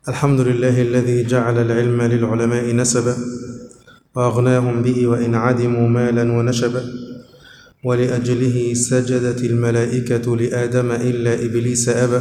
الحمد لله الذي جعل العلم للعلماء نسبا وأغناهم به وإن عدموا مالا ونشبا ولأجله سجدت الملائكة لآدم إلا إبليس أبى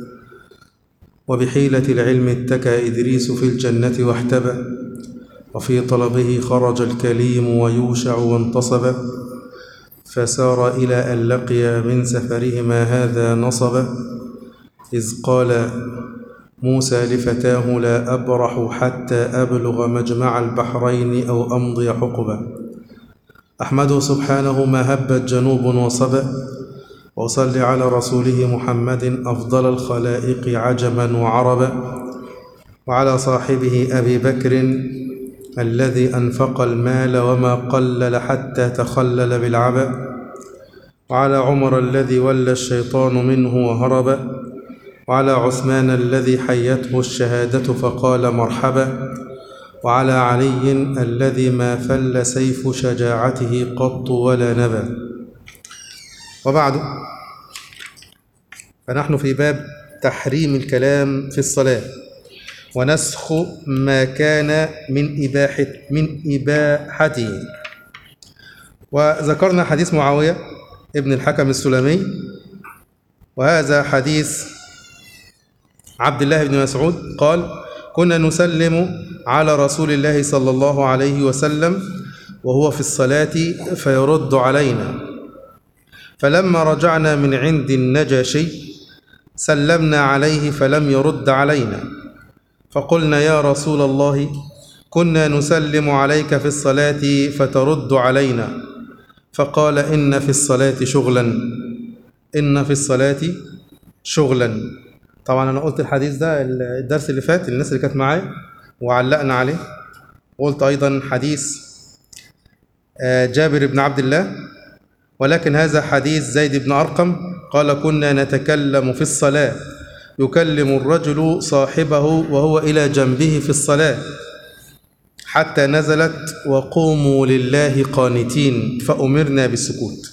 وبحيلة العلم اتكى إدريس في الجنة واحتبى وفي طلبه خرج الكليم ويوشع وانتصب فسار إلى أن لقي من سفرهما هذا نصبا إذ قال موسى لفتاه لا أبرح حتى أبلغ مجمع البحرين أو أمضي حقبا أحمده سبحانه ما هبت جنوب وصبا وصل على رسوله محمد أفضل الخلائق عجما وعربا وعلى صاحبه أبي بكر الذي أنفق المال وما قلل حتى تخلل بالعبا وعلى عمر الذي ولى الشيطان منه وهرب وعلى عثمان الذي حيته الشهادة فقال مرحبا وعلى علي الذي ما فل سيف شجاعته قط ولا نبا وبعد فنحن في باب تحريم الكلام في الصلاة ونسخ ما كان من إباحة من إباحته وذكرنا حديث معاوية ابن الحكم السلمي وهذا حديث عبد الله بن مسعود قال كنا نسلم على رسول الله صلى الله عليه وسلم وهو في الصلاة فيرد علينا فلما رجعنا من عند النجاشي سلمنا عليه فلم يرد علينا فقلنا يا رسول الله كنا نسلم عليك في الصلاة فترد علينا فقال إن في الصلاة شغلا إن في الصلاة شغلا طبعا أنا قلت الحديث ده الدرس اللي فات الناس اللي كانت معايا وعلقنا عليه وقلت أيضا حديث جابر بن عبد الله ولكن هذا حديث زيد بن أرقم قال كنا نتكلم في الصلاة يكلم الرجل صاحبه وهو إلى جنبه في الصلاة حتى نزلت وقوموا لله قانتين فأمرنا بالسكوت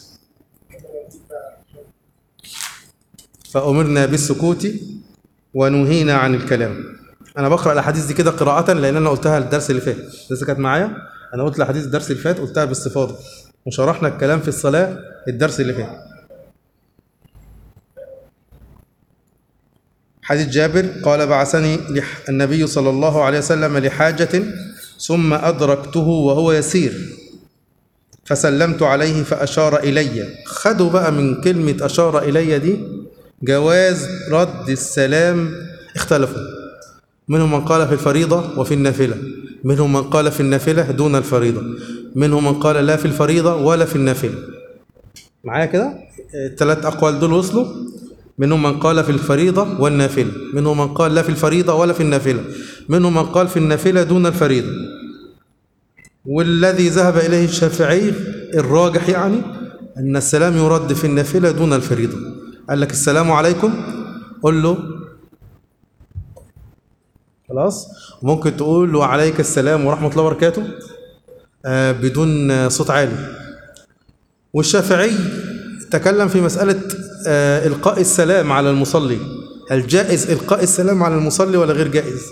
فأمرنا بالسكوت ونهينا عن الكلام أنا بقرأ الأحاديث دي كده قراءة لأن أنا قلتها الدرس اللي فات لسه كانت معايا أنا قلت الأحاديث الدرس اللي فات قلتها باستفاضة وشرحنا الكلام في الصلاة الدرس اللي فات حديث جابر قال بعثني النبي صلى الله عليه وسلم لحاجة ثم أدركته وهو يسير فسلمت عليه فأشار إلي خدوا بقى من كلمة أشار إلي دي جواز رد السلام اختلفوا منهم من قال في الفريضة وفي النافلة منهم من قال في النافلة دون الفريضة منهم من قال لا في الفريضة ولا في النافلة معايا كده الثلاث أقوال دول وصلوا منهم من قال في الفريضة والنافلة منهم من قال لا في الفريضة ولا في النافلة منهم من قال في النافلة دون الفريضة والذي ذهب إليه الشافعي الراجح يعني أن السلام يرد في النافلة دون الفريضة قال لك السلام عليكم قل له خلاص ممكن تقول له عليك السلام ورحمة الله وبركاته آه بدون صوت عالي والشافعي تكلم في مسألة آه إلقاء السلام على المصلي هل جائز إلقاء السلام على المصلي ولا غير جائز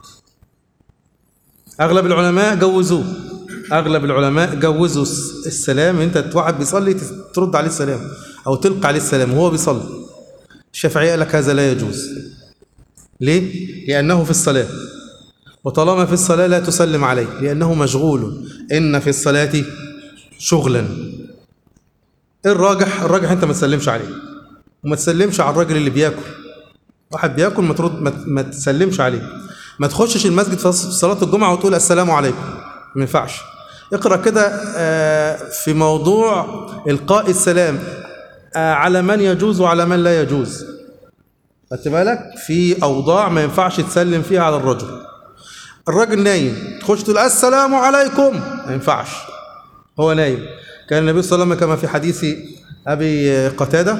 أغلب العلماء جوزوه أغلب العلماء جوزوا السلام أنت واحد بيصلي ترد عليه السلام أو تلقى عليه السلام وهو بيصلي الشافعي قال لك هذا لا يجوز ليه؟ لأنه في الصلاة وطالما في الصلاة لا تسلم عليه لأنه مشغول إن في الصلاة شغلا الراجح الراجح أنت ما تسلمش عليه وما تسلمش على الراجل اللي بياكل واحد بياكل ما ترد ما, ما تسلمش عليه ما تخشش المسجد في صلاة الجمعة وتقول السلام عليكم ما ينفعش اقرأ كده في موضوع إلقاء السلام على من يجوز وعلى من لا يجوز خدت بالك في أوضاع ما ينفعش تسلم فيها على الرجل الراجل نايم تخش تقول السلام عليكم ما ينفعش هو نايم كان النبي صلى الله عليه وسلم كما في حديث أبي قتادة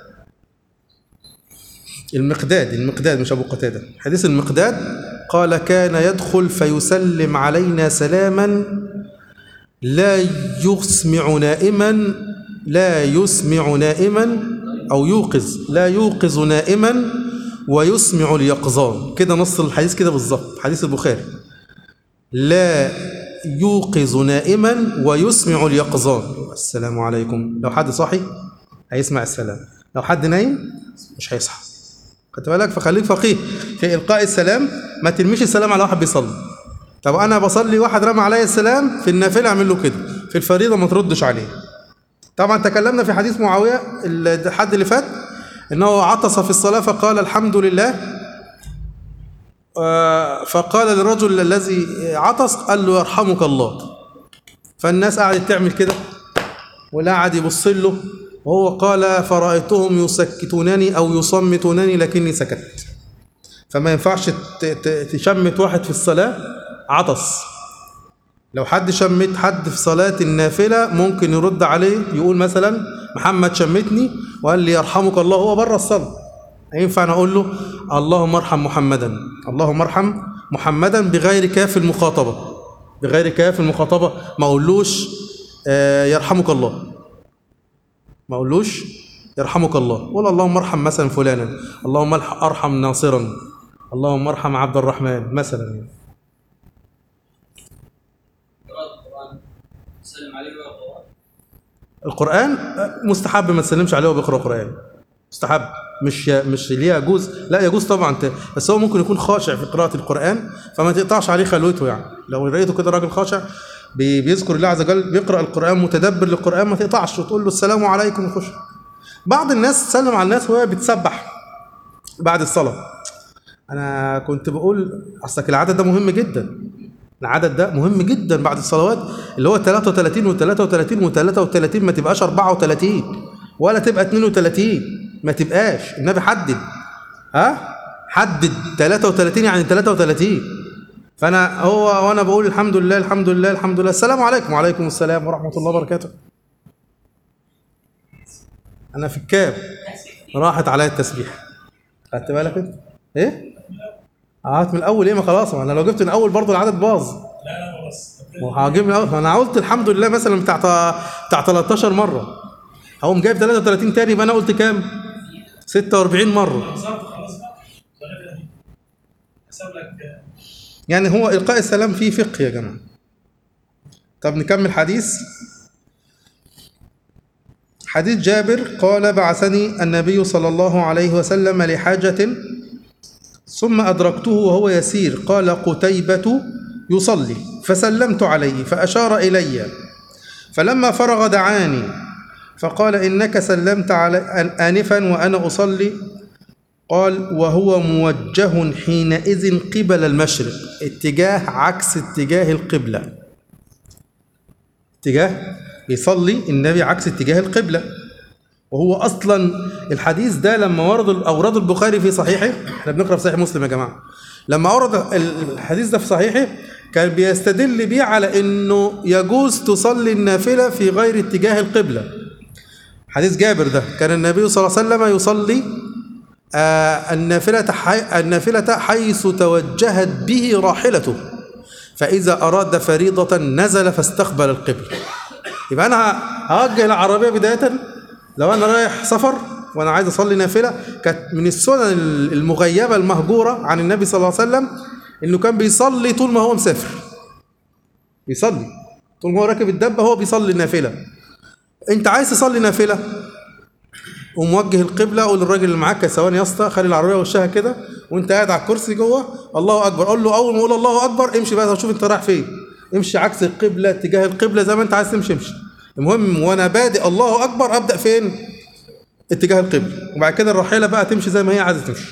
المقداد المقداد مش أبو قتادة حديث المقداد قال كان يدخل فيسلم علينا سلاما لا يسمع نائما لا يسمع نائما أو يوقظ لا يوقظ نائما ويسمع اليقظان كده نص الحديث كده بالظبط حديث البخاري لا يوقظ نائما ويسمع اليقظان السلام عليكم لو حد صاحي هيسمع السلام لو حد نايم مش هيصحى خدت بالك فخليك فقيه في القاء السلام ما ترميش السلام على واحد بيصلي طب انا بصلي واحد رمى عليا السلام في النافله اعمل له كده في الفريضه ما تردش عليه طبعا تكلمنا في حديث معاويه الحد اللي فات انه عطس في الصلاه فقال الحمد لله آه، فقال للرجل الذي عطس قال له يرحمك الله فالناس قعدت تعمل كده ولا قعد يبص له وهو قال فرأيتهم يسكتونني أو يصمتونني لكني سكت فما ينفعش ت- ت- تشمت واحد في الصلاة عطس لو حد شمت حد في صلاة النافلة ممكن يرد عليه يقول مثلا محمد شمتني وقال لي يرحمك الله هو بره الصلاة ينفع أنا أقول له اللهم ارحم محمدا اللهم ارحم محمدا بغير كاف المخاطبة بغير كاف المخاطبة ما أقولوش آه، يرحمك الله ما أقولوش يرحمك الله قول اللهم ارحم مثلا فلانا اللهم الح- ارحم ناصرا اللهم ارحم عبد الرحمن مثلا يعني. قراءة القرآن سلم عليه وقرأ القرآن مستحب ما تسلمش عليه وهو بيقرأ قرآن مستحب مش مش ليه يجوز لا يجوز طبعا ت- بس هو ممكن يكون خاشع في قراءة القرآن فما تقطعش عليه خلوته يعني لو لقيته كده راجل خاشع بي- بيذكر الله عز وجل بيقرأ القرآن متدبر للقرآن ما تقطعش وتقول له السلام عليكم وخش بعض الناس تسلم على الناس وهي بتسبح بعد الصلاة أنا كنت بقول أصلك العدد ده مهم جدا العدد ده مهم جدا بعد الصلوات اللي هو 33 و33 و33 ما تبقاش 34 ولا تبقى 32 ما تبقاش النبي حدد ها حدد 33 يعني 33 فانا هو وانا بقول الحمد لله الحمد لله الحمد لله السلام عليكم وعليكم السلام ورحمه الله وبركاته انا في الكاب راحت عليا التسبيح خدت بالك انت ايه قعدت من الاول ايه ما خلاص ما انا لو جبت من الاول برضه العدد باظ لا لا خلاص وهجيب من الاول انا قلت الحمد لله مثلا بتاع بتاع 13 مره هقوم جايب 33 تاني يبقى انا قلت كام 46 مره حسبت خلاص بقى ولا حسب لك يعني هو القاء السلام فيه فقه يا جماعه طب نكمل حديث حديث جابر قال بعثني النبي صلى الله عليه وسلم لحاجة ثم أدركته وهو يسير قال قتيبة يصلي فسلمت عليه فأشار إلي فلما فرغ دعاني فقال إنك سلمت علي آنفا وأنا أصلي قال وهو موجه حينئذ قبل المشرق اتجاه عكس اتجاه القبلة اتجاه بيصلي النبي عكس اتجاه القبلة وهو أصلا الحديث ده لما ورد أورد البخاري في صحيحه احنا بنقرأ في صحيح مسلم يا جماعة لما أورد الحديث ده في صحيحه كان بيستدل بيه على إنه يجوز تصلي النافلة في غير اتجاه القبلة حديث جابر ده كان النبي صلى الله عليه وسلم يصلي آه، النافلة حي... النافلة حيث توجهت به راحلته فإذا أراد فريضة نزل فاستقبل القبلة يبقى أنا هوجه العربية بداية لو أنا رايح سفر وأنا عايز أصلي نافلة كانت من السنن المغيبة المهجورة عن النبي صلى الله عليه وسلم إنه كان بيصلي طول ما هو مسافر بيصلي طول ما هو راكب الدبة هو بيصلي النافلة أنت عايز تصلي نافلة وموجه القبله قول للراجل اللي معاك يا ثواني يا اسطى خلي العربيه وشها كده وانت قاعد على الكرسي جوه الله اكبر قول له اول ما يقول الله اكبر امشي بقى شوف انت رايح فين امشي عكس القبله اتجاه القبله زي ما انت عايز تمشي امشي المهم وانا بادئ الله اكبر ابدا فين اتجاه القبله وبعد كده الراحله بقى تمشي زي ما هي عايزه تمشي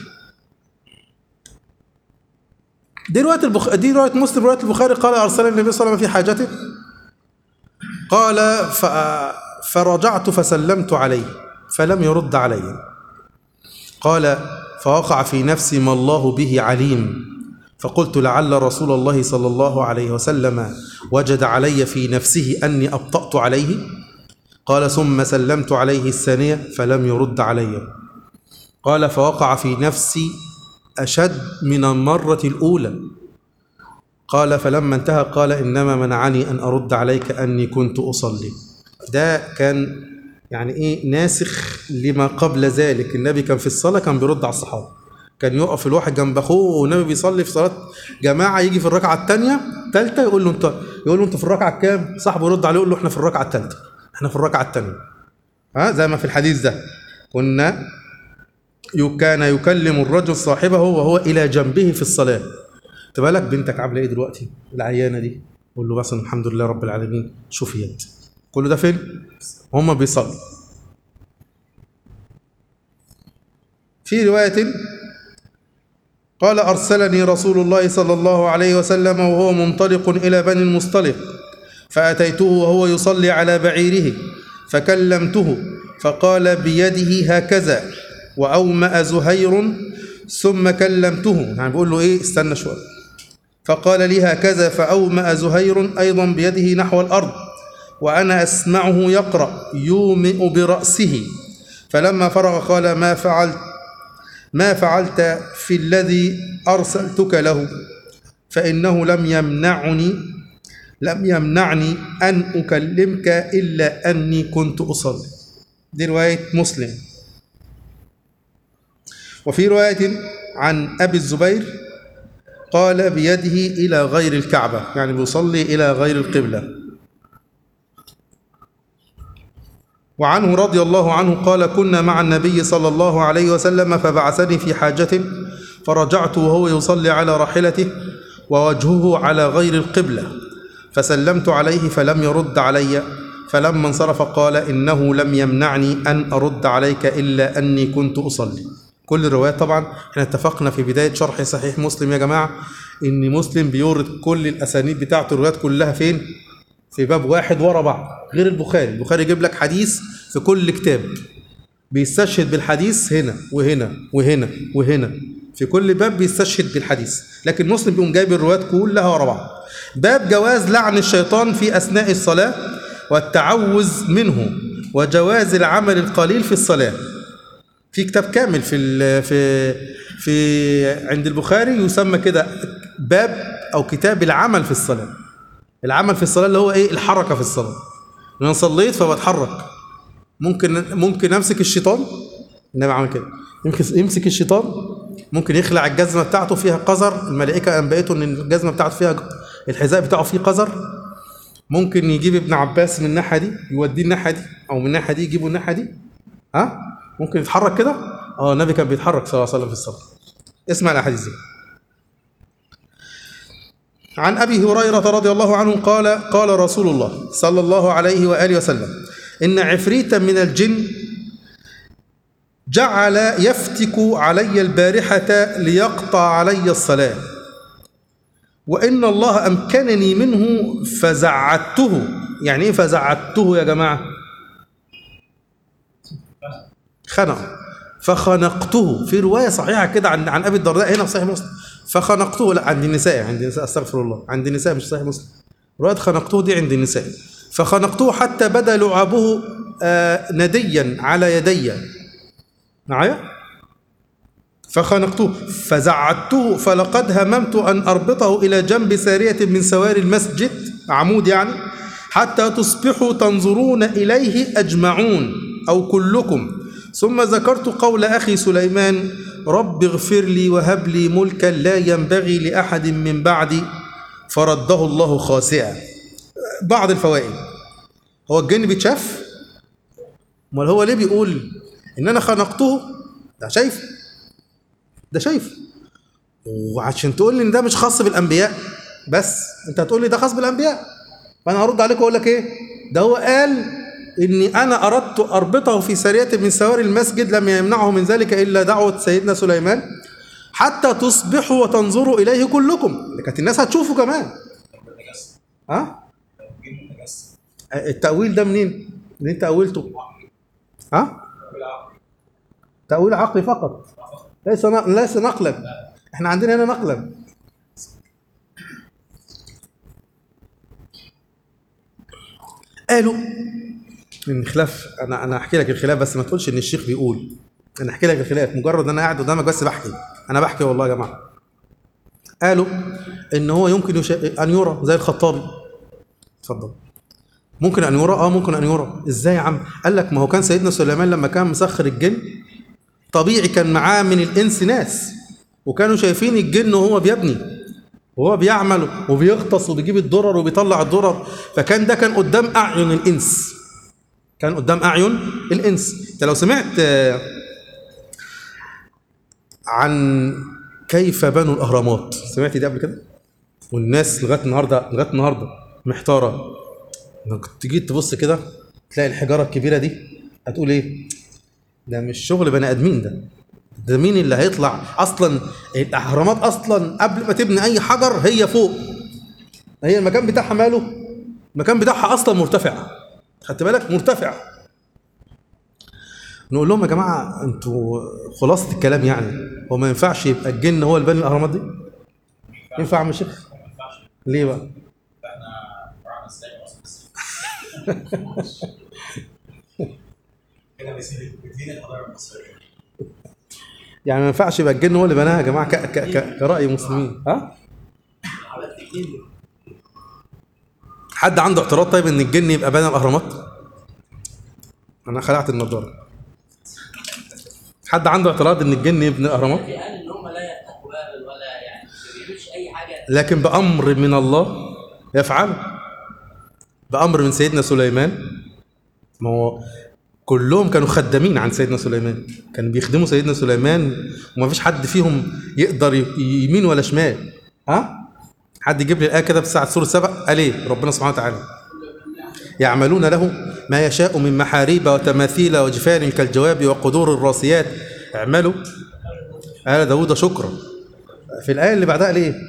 دي روايه البخ... دي روايه مسلم روايه البخاري قال ارسلني النبي صلى الله عليه وسلم في حاجته قال ف... فرجعت فسلمت عليه فلم يرد علي قال فوقع في نفسي ما الله به عليم فقلت لعل رسول الله صلى الله عليه وسلم وجد علي في نفسه أني أبطأت عليه قال ثم سلمت عليه الثانية فلم يرد علي قال فوقع في نفسي أشد من المرة الأولى قال فلما انتهى قال إنما منعني أن أرد عليك أني كنت أصلي ده كان يعني ايه ناسخ لما قبل ذلك النبي كان في الصلاه كان بيرد على الصحابه كان يقف الواحد جنب اخوه والنبي بيصلي في صلاه جماعه يجي في الركعه الثانيه ثالثه يقول له انت يقول له انت في الركعه الكام صاحبه يرد عليه يقول له احنا في الركعه الثالثه احنا في الركعه الثانيه ها زي ما في الحديث ده كنا يو- كان يكلم الرجل صاحبه وهو الى جنبه في الصلاه انت بالك بنتك عامله ايه دلوقتي العيانه دي قول له مثلا الحمد لله رب العالمين شفيت كل ده فين هم بيصلوا في روايه قال ارسلني رسول الله صلى الله عليه وسلم وهو منطلق الى بني المصطلق فاتيته وهو يصلي على بعيره فكلمته فقال بيده هكذا واومأ زهير ثم كلمته يعني بيقول له ايه استنى شويه فقال لي هكذا فأومأ زهير أيضا بيده نحو الأرض وأنا أسمعه يقرأ يومئ برأسه فلما فرغ قال ما فعلت ما فعلت في الذي أرسلتك له فإنه لم يمنعني لم يمنعني أن أكلمك إلا أني كنت أصلي دي رواية مسلم وفي رواية عن أبي الزبير قال بيده إلى غير الكعبة يعني بيصلي إلى غير القبلة وعنه رضي الله عنه قال كنا مع النبي صلى الله عليه وسلم فبعثني في حاجة فرجعت وهو يصلي على راحلته ووجهه على غير القبلة فسلمت عليه فلم يرد علي فلما انصرف قال إنه لم يمنعني أن أرد عليك إلا أني كنت أصلي كل الروايات طبعا احنا اتفقنا في بداية شرح صحيح مسلم يا جماعة ان مسلم بيورد كل الاسانيد بتاعته الروايات كلها فين في باب واحد ورا بعض غير البخاري البخاري يجيب لك حديث في كل كتاب بيستشهد بالحديث هنا وهنا وهنا وهنا في كل باب بيستشهد بالحديث لكن مسلم بيقوم جايب الروايات كلها ورا بعض باب جواز لعن الشيطان في اثناء الصلاه والتعوذ منه وجواز العمل القليل في الصلاه في كتاب كامل في ال في في عند البخاري يسمى كده باب او كتاب العمل في الصلاه العمل في الصلاه اللي هو ايه الحركه في الصلاه انا صليت فبتحرك ممكن ممكن امسك الشيطان النبي عمل كده يمكن يمسك الشيطان ممكن يخلع الجزمه بتاعته فيها قذر الملائكه انبئته ان الجزمه بتاعته فيها الحذاء بتاعه فيه قذر ممكن يجيب ابن عباس من الناحيه دي يوديه الناحيه دي او من الناحيه دي يجيبه الناحيه دي ها ممكن يتحرك كده اه النبي كان بيتحرك صلى الله عليه وسلم في الصلاه اسمع الاحاديث دي عن ابي هريره رضي الله عنه قال قال رسول الله صلى الله عليه واله وسلم ان عفريتا من الجن جعل يفتك علي البارحه ليقطع علي الصلاه وان الله امكنني منه فزعدته يعني ايه فزعدته يا جماعه خنق فخنقته في روايه صحيحه كده عن عن ابي الدرداء هنا في صحيح مسلم فخنقته لا عند النساء عند النساء استغفر الله عند النساء مش صحيح مسلم روايه خنقته دي عند النساء فخنقته حتى بدا لعابه آه نديا على يدي معايا فخنقته فزعدته فلقد هممت ان اربطه الى جنب ساريه من سواري المسجد عمود يعني حتى تصبحوا تنظرون اليه اجمعون او كلكم ثم ذكرت قول اخي سليمان رب اغفر لي وهب لي ملكا لا ينبغي لاحد من بعدي فرده الله خاسئا بعض الفوائد هو الجن بيتشاف امال هو ليه بيقول ان انا خنقته ده شايف ده شايف وعشان تقول لي ان ده مش خاص بالانبياء بس انت هتقول لي ده خاص بالانبياء فانا هرد عليك واقول لك ايه ده هو قال اني انا اردت اربطه في ساريه من سواري المسجد لم يمنعه من ذلك الا دعوه سيدنا سليمان حتى تصبحوا وتنظروا اليه كلكم كانت الناس هتشوفه كمان ها التاويل ده منين منين تاولته ها تاويل عقلي فقط ليس ن- ليس نقلا احنا عندنا هنا نقلا قالوا من خلاف انا انا احكي لك الخلاف بس ما تقولش ان الشيخ بيقول انا احكي لك الخلاف مجرد انا قاعد قدامك بس بحكي انا بحكي والله يا جماعه قالوا ان هو يمكن يش... ان يرى زي الخطابي اتفضل ممكن ان يرى اه ممكن ان يرى ازاي يا عم قال لك ما هو كان سيدنا سليمان لما كان مسخر الجن طبيعي كان معاه من الانس ناس وكانوا شايفين الجن وهو بيبني وهو بيعمل وبيغطس وبيجيب الدرر وبيطلع الدرر فكان ده كان قدام اعين الانس كان قدام اعين الانس انت لو سمعت آه، عن كيف بنوا الاهرامات سمعت دي قبل كده والناس لغايه النهارده لغايه النهارده محتاره انك تيجي تبص كده تلاقي الحجاره الكبيره دي هتقول ايه ده مش شغل بني ادمين ده ده مين اللي هيطلع اصلا الاهرامات اصلا قبل ما تبني اي حجر هي فوق هي المكان بتاعها ماله المكان بتاعها اصلا مرتفع خدت بالك مرتفع نقول لهم يا جماعه انتوا خلاصه الكلام يعني هو ما ينفعش يبقى الجن هو اللي بنى الاهرامات دي ينفع يا عم شيخ ليه بقى احنا قرعنا ازاي اصلا كده بيدينا الحضاره المصريه يعني ما ينفعش يبقى الجن هو اللي بناها يا جماعه ك- ك- ك- كراي مسلمين ها عملت جن حد عنده اعتراض طيب ان الجن يبقى بنى الاهرامات انا خلعت النضاره حد عنده اعتراض ان الجن يبني الاهرامات قال ان هم لا يفتحوا باب ولا يعني ما بيعملوش اي حاجه لكن بامر من الله يفعل بامر من سيدنا سليمان ما هو كلهم كانوا خدامين عن سيدنا سليمان كانوا بيخدموا سيدنا سليمان وما فيش حد فيهم يقدر ي- يمين ولا شمال ها حد يجيب لي الايه كده في ساعه سوره سبع قال ايه ربنا سبحانه وتعالى يعملون له ما يشاء من محاريب وتماثيل وجفان كالجواب وقدور الراسيات اعملوا آل داود شكرا في الآية اللي بعدها قال إيه؟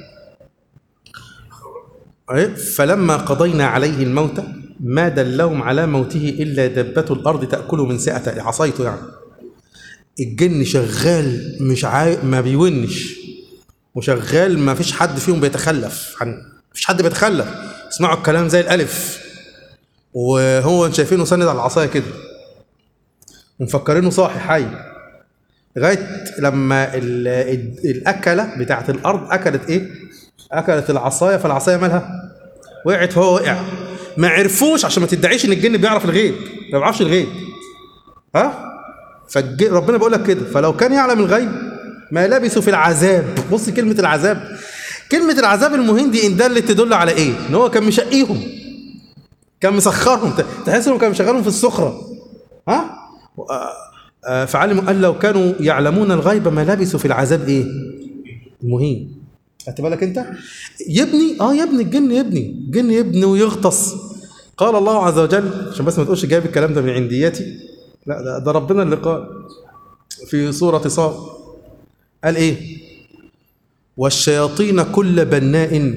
إيه؟ فلما قضينا عليه الموت ما دلهم على موته إلا دبة الأرض تأكل من سئته عصيته يعني الجن شغال مش عاي... ما بيونش وشغال ما فيش حد فيهم بيتخلف عن فيش حد بيتخلف اسمعوا الكلام زي الألف وهو شايفينه سند على العصاية كده ومفكرينه صاحي حي لغايه لما ال- ال- الاكله بتاعت الارض اكلت ايه؟ اكلت العصايه فالعصايه مالها؟ وقعت فهو وقع ما عرفوش عشان ما تدعيش ان الجن بيعرف الغيب ما بيعرفش الغيب ها؟ فالج... ربنا بيقول لك كده فلو كان يعلم الغيب ما لبثوا في العذاب بص كلمه العذاب كلمه العذاب المهين دي ان دلت تدل على ايه؟ ان هو كان مشقيهم كان مسخرهم تحس انه كان مشغلهم في السخره ها؟ آه، فعلموا أن لو كانوا يعلمون الغيب ما لبثوا في العذاب إيه؟ المهين خدت بالك أنت؟ يبني آه يبني الجن يبني الجن يبني ويغطس قال الله عز وجل عشان بس ما تقولش جايب الكلام ده من عندياتي لا ده, ده ربنا اللي قال في سورة صاد قال إيه؟ والشياطين كل بناء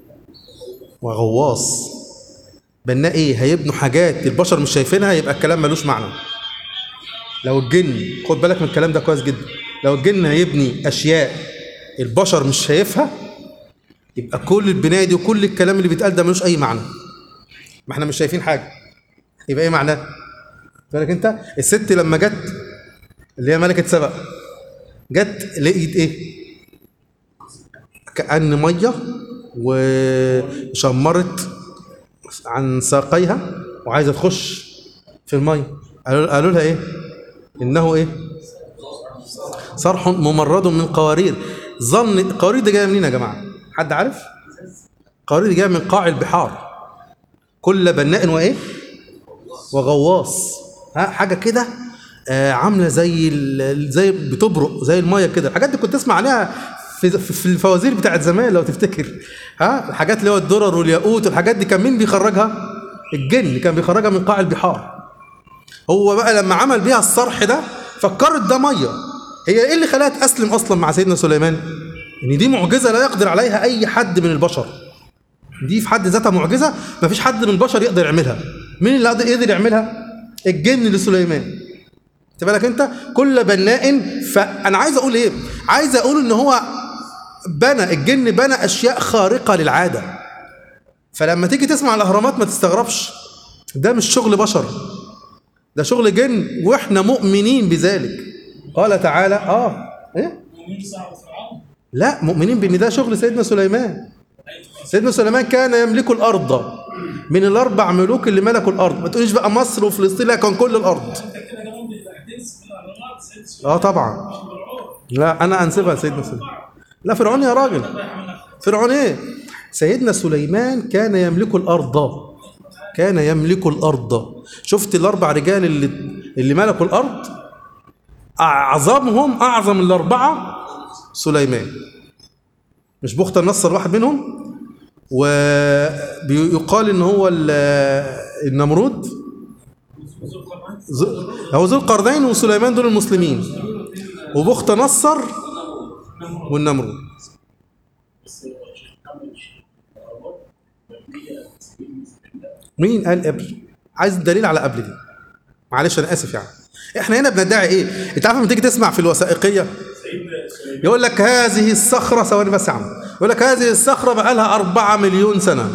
وغواص بناء إيه؟ هيبنوا حاجات البشر مش شايفينها يبقى الكلام ملوش معنى لو الجن خد بالك من الكلام ده كويس جدا لو الجن هيبني اشياء البشر مش شايفها يبقى كل البنايه دي وكل الكلام اللي بيتقال ده ملوش اي معنى ما احنا مش شايفين حاجه يبقى ايه معناه بالك انت الست لما جت اللي هي ملكه سبأ جت لقيت ايه كأن ميه وشمرت عن ساقيها وعايزه تخش في الميه قالوا قالوا لها ايه انه ايه صرح ممرد من قوارير ظن القوارير دي جايه منين يا جماعه حد عارف القوارير دي جايه من قاع البحار كل بناء وايه وغواص ها حاجه كده آه عامله زي ال- زي بتبرق زي الميه كده الحاجات دي كنت تسمع عليها في في الفوازير بتاعت زمان لو تفتكر ها الحاجات اللي هو الدرر والياقوت والحاجات دي كان مين بيخرجها الجن كان بيخرجها من قاع البحار هو بقى لما عمل بيها الصرح ده فكرت ده ميه هي ايه اللي خلاها تسلم اصلا مع سيدنا سليمان ان دي معجزه لا يقدر عليها اي حد من البشر دي في حد ذاتها معجزه ما فيش حد من البشر يقدر يعملها مين اللي قدر- يقدر يعملها الجن لسليمان خد بالك انت كل بناء فانا عايز اقول ايه عايز اقول ان هو بنى الجن بنى اشياء خارقه للعاده فلما تيجي تسمع الاهرامات ما تستغربش ده مش شغل بشر ده شغل جن واحنا مؤمنين بذلك قال تعالى اه ايه ومين صعب فرعون؟ لا مؤمنين بان ده شغل سيدنا سليمان سيدنا سليمان كان يملك الارض من الاربع ملوك اللي ملكوا الارض ما تقوليش بقى مصر وفلسطين لا كان كل الارض انت كده كمان بتنسب الاهرامات سيد اه طبعا فرعون لا انا انسبها لسيدنا سليمان لا فرعون يا راجل فرعون ايه سيدنا سليمان كان يملك الارض كان يملك الارض شفت الاربع رجال اللي اللي ملكوا الارض اعظمهم اعظم الاربعه سليمان مش بخت النصر واحد منهم ويقال ان هو ال- النمرود ز- هو ذو القرنين وسليمان دول المسلمين وبخت نصر والنمرود مين قال قبل عايز دليل على قبل دي معلش انا اسف يعني احنا هنا بندعي ايه انت عارف لما تيجي تسمع في الوثائقيه يقول لك هذه الصخره ثواني بس يا عم يقول لك هذه الصخره بقى لها 4 مليون سنه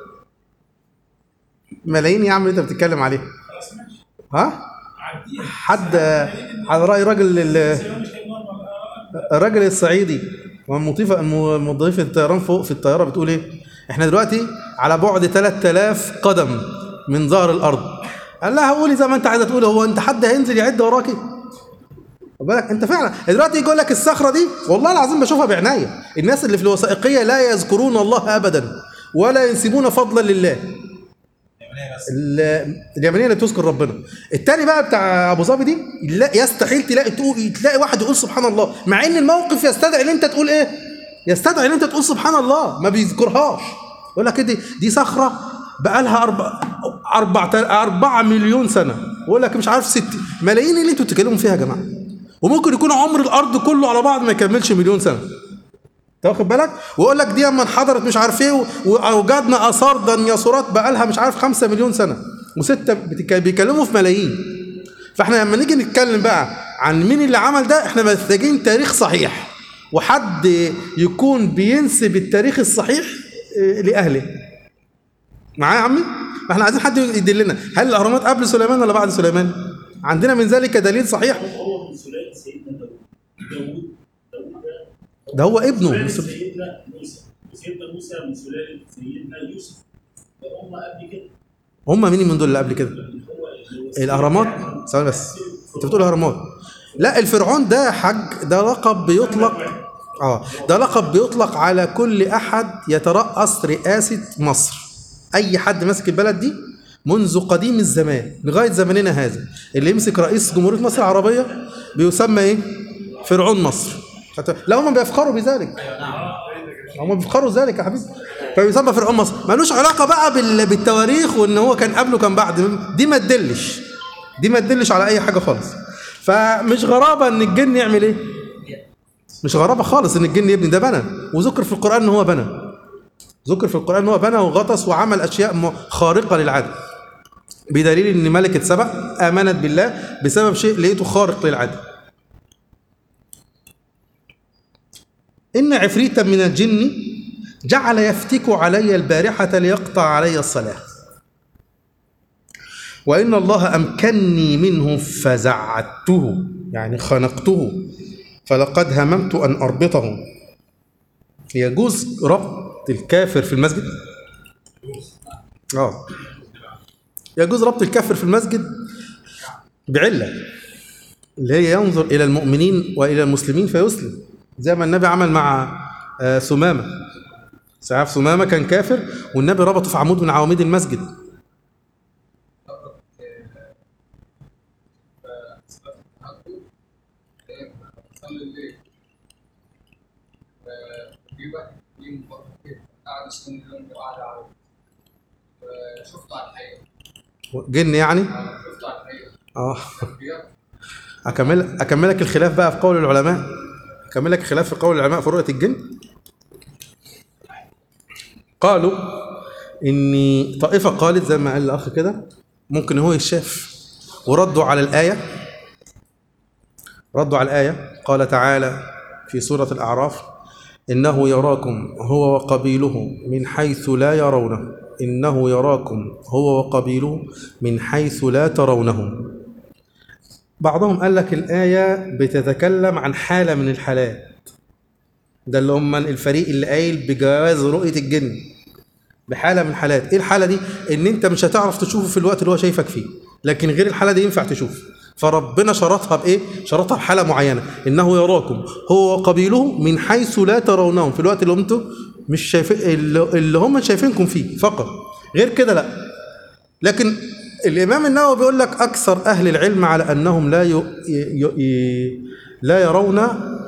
ملايين يا عم اللي انت بتتكلم عليه ها حد على راي راجل ال- الراجل الصعيدي والمضيفه الم- مضيفه الطيران فوق في الطياره بتقول ايه احنا دلوقتي على بعد 3000 قدم من ظهر الارض قال لها قولي زي ما انت عايزه تقولي هو انت حد هينزل يعد وراكي خد بالك انت فعلا دلوقتي يقول لك الصخره دي والله العظيم بشوفها بعناية الناس اللي في الوثائقيه لا يذكرون الله ابدا ولا ينسبون فضلا لله ال- اليمنيه اللي بتذكر ربنا التاني بقى بتاع ابو ظبي دي لا يستحيل تلاقي تقول تلاقي واحد يقول سبحان الله مع ان الموقف يستدعي ان انت تقول ايه يستدعي ان انت تقول سبحان الله ما بيذكرهاش يقول لك إيه دي دي صخره بقى لها أربع أربع أربعة مليون سنة يقول لك مش عارف ست ملايين اللي انتوا بتتكلموا فيها يا جماعة وممكن يكون عمر الأرض كله على بعض ما يكملش مليون سنة انت واخد بالك ويقول لك دي اما انحدرت مش عارف ايه و- واوجدنا اثار ديناصورات بقى لها مش عارف خمسة مليون سنه وسته بتك- بيكلموا في ملايين فاحنا لما نيجي نتكلم بقى عن مين اللي عمل ده احنا محتاجين تاريخ صحيح وحد يكون بينسب التاريخ الصحيح اه، لاهله معايا يا عمي احنا عايزين حد يدلنا هل الاهرامات قبل سليمان ولا بعد سليمان عندنا من ذلك دليل صحيح هو من سلالة سيدنا داوود داوود داوود ده ده هو ابنه سلالة مش- سيدنا موسى وسيدنا موسى من سلالة سيدنا يوسف ده هم قبل كده هم مين من دول اللي قبل كده هو اللي هو الاهرامات ثواني بس انت بتقول اهرامات لا الفرعون ده حج ده لقب بيطلق اه ده لقب بيطلق على كل احد يترأس رئاسة مصر اي حد ماسك البلد دي منذ قديم الزمان لغاية زماننا هذا اللي يمسك رئيس جمهورية مصر العربية بيسمى ايه فرعون مصر حتى- لا هم بيفخروا بذلك هم بيفخروا ذلك يا حبيبي فبيسمى فرعون مصر ملوش علاقه بقى بال- بالتواريخ وان هو كان قبله كان بعد دي ما تدلش دي ما تدلش على اي حاجه خالص فمش غرابه ان الجن يعمل ايه مش غرابه خالص ان الجن يبني ده بنى وذكر في القران ان هو بنى ذكر في القران ان هو بنى وغطس وعمل اشياء م- خارقه للعاده بدليل ان ملكه سبأ امنت بالله بسبب شيء لقيته خارق للعاده إن عفريتا من الجن جعل يفتك علي البارحة ليقطع علي الصلاة وإن الله أمكنني منه فزعدته يعني خنقته فلقد هممت أن أربطه يجوز ربط الكافر في المسجد آه يجوز ربط الكافر في المسجد بعلة اللي هي ينظر إلى المؤمنين وإلى المسلمين فيسلم زي ما النبي عمل مع آه، ثمامة سعاف ثمامة كان كافر والنبي ربطه في عمود من عواميد المسجد صلي الليل في واحد يوم فترة كده قاعد يصلي اليوم وقاعد على شفته على الحقيقة جن يعني شفته على الحقيقة اه بجد أكمل أكملك الخلاف بقى في قول العلماء أكملك الخلاف في قول العلماء في رؤية الجن قالوا إن طائفة قالت زي ما قال الأخ كده ممكن هو يشاف وردوا على الآية ردوا على الآية قال تعالى في سورة الأعراف إنه يراكم هو وقبيله من حيث لا يرونه إنه يراكم هو وقبيله من حيث لا ترونهم بعضهم قال لك الآية بتتكلم عن حالة من الحالات ده اللي هم الفريق اللي قايل بجواز رؤية الجن بحالة من الحالات ايه الحالة دي ان انت مش هتعرف تشوفه في الوقت اللي هو شايفك فيه لكن غير الحالة دي ينفع تشوف فربنا شرطها بايه شرطها بحاله معينه انه يراكم هو وقبيله من حيث لا ترونهم في الوقت اللي انتم مش شايفين اللي اللي هم شايفينكم فيه فقط غير كده لا لكن الامام النووي بيقول لك اكثر اهل العلم على انهم لا ي... ي... ي... لا يرون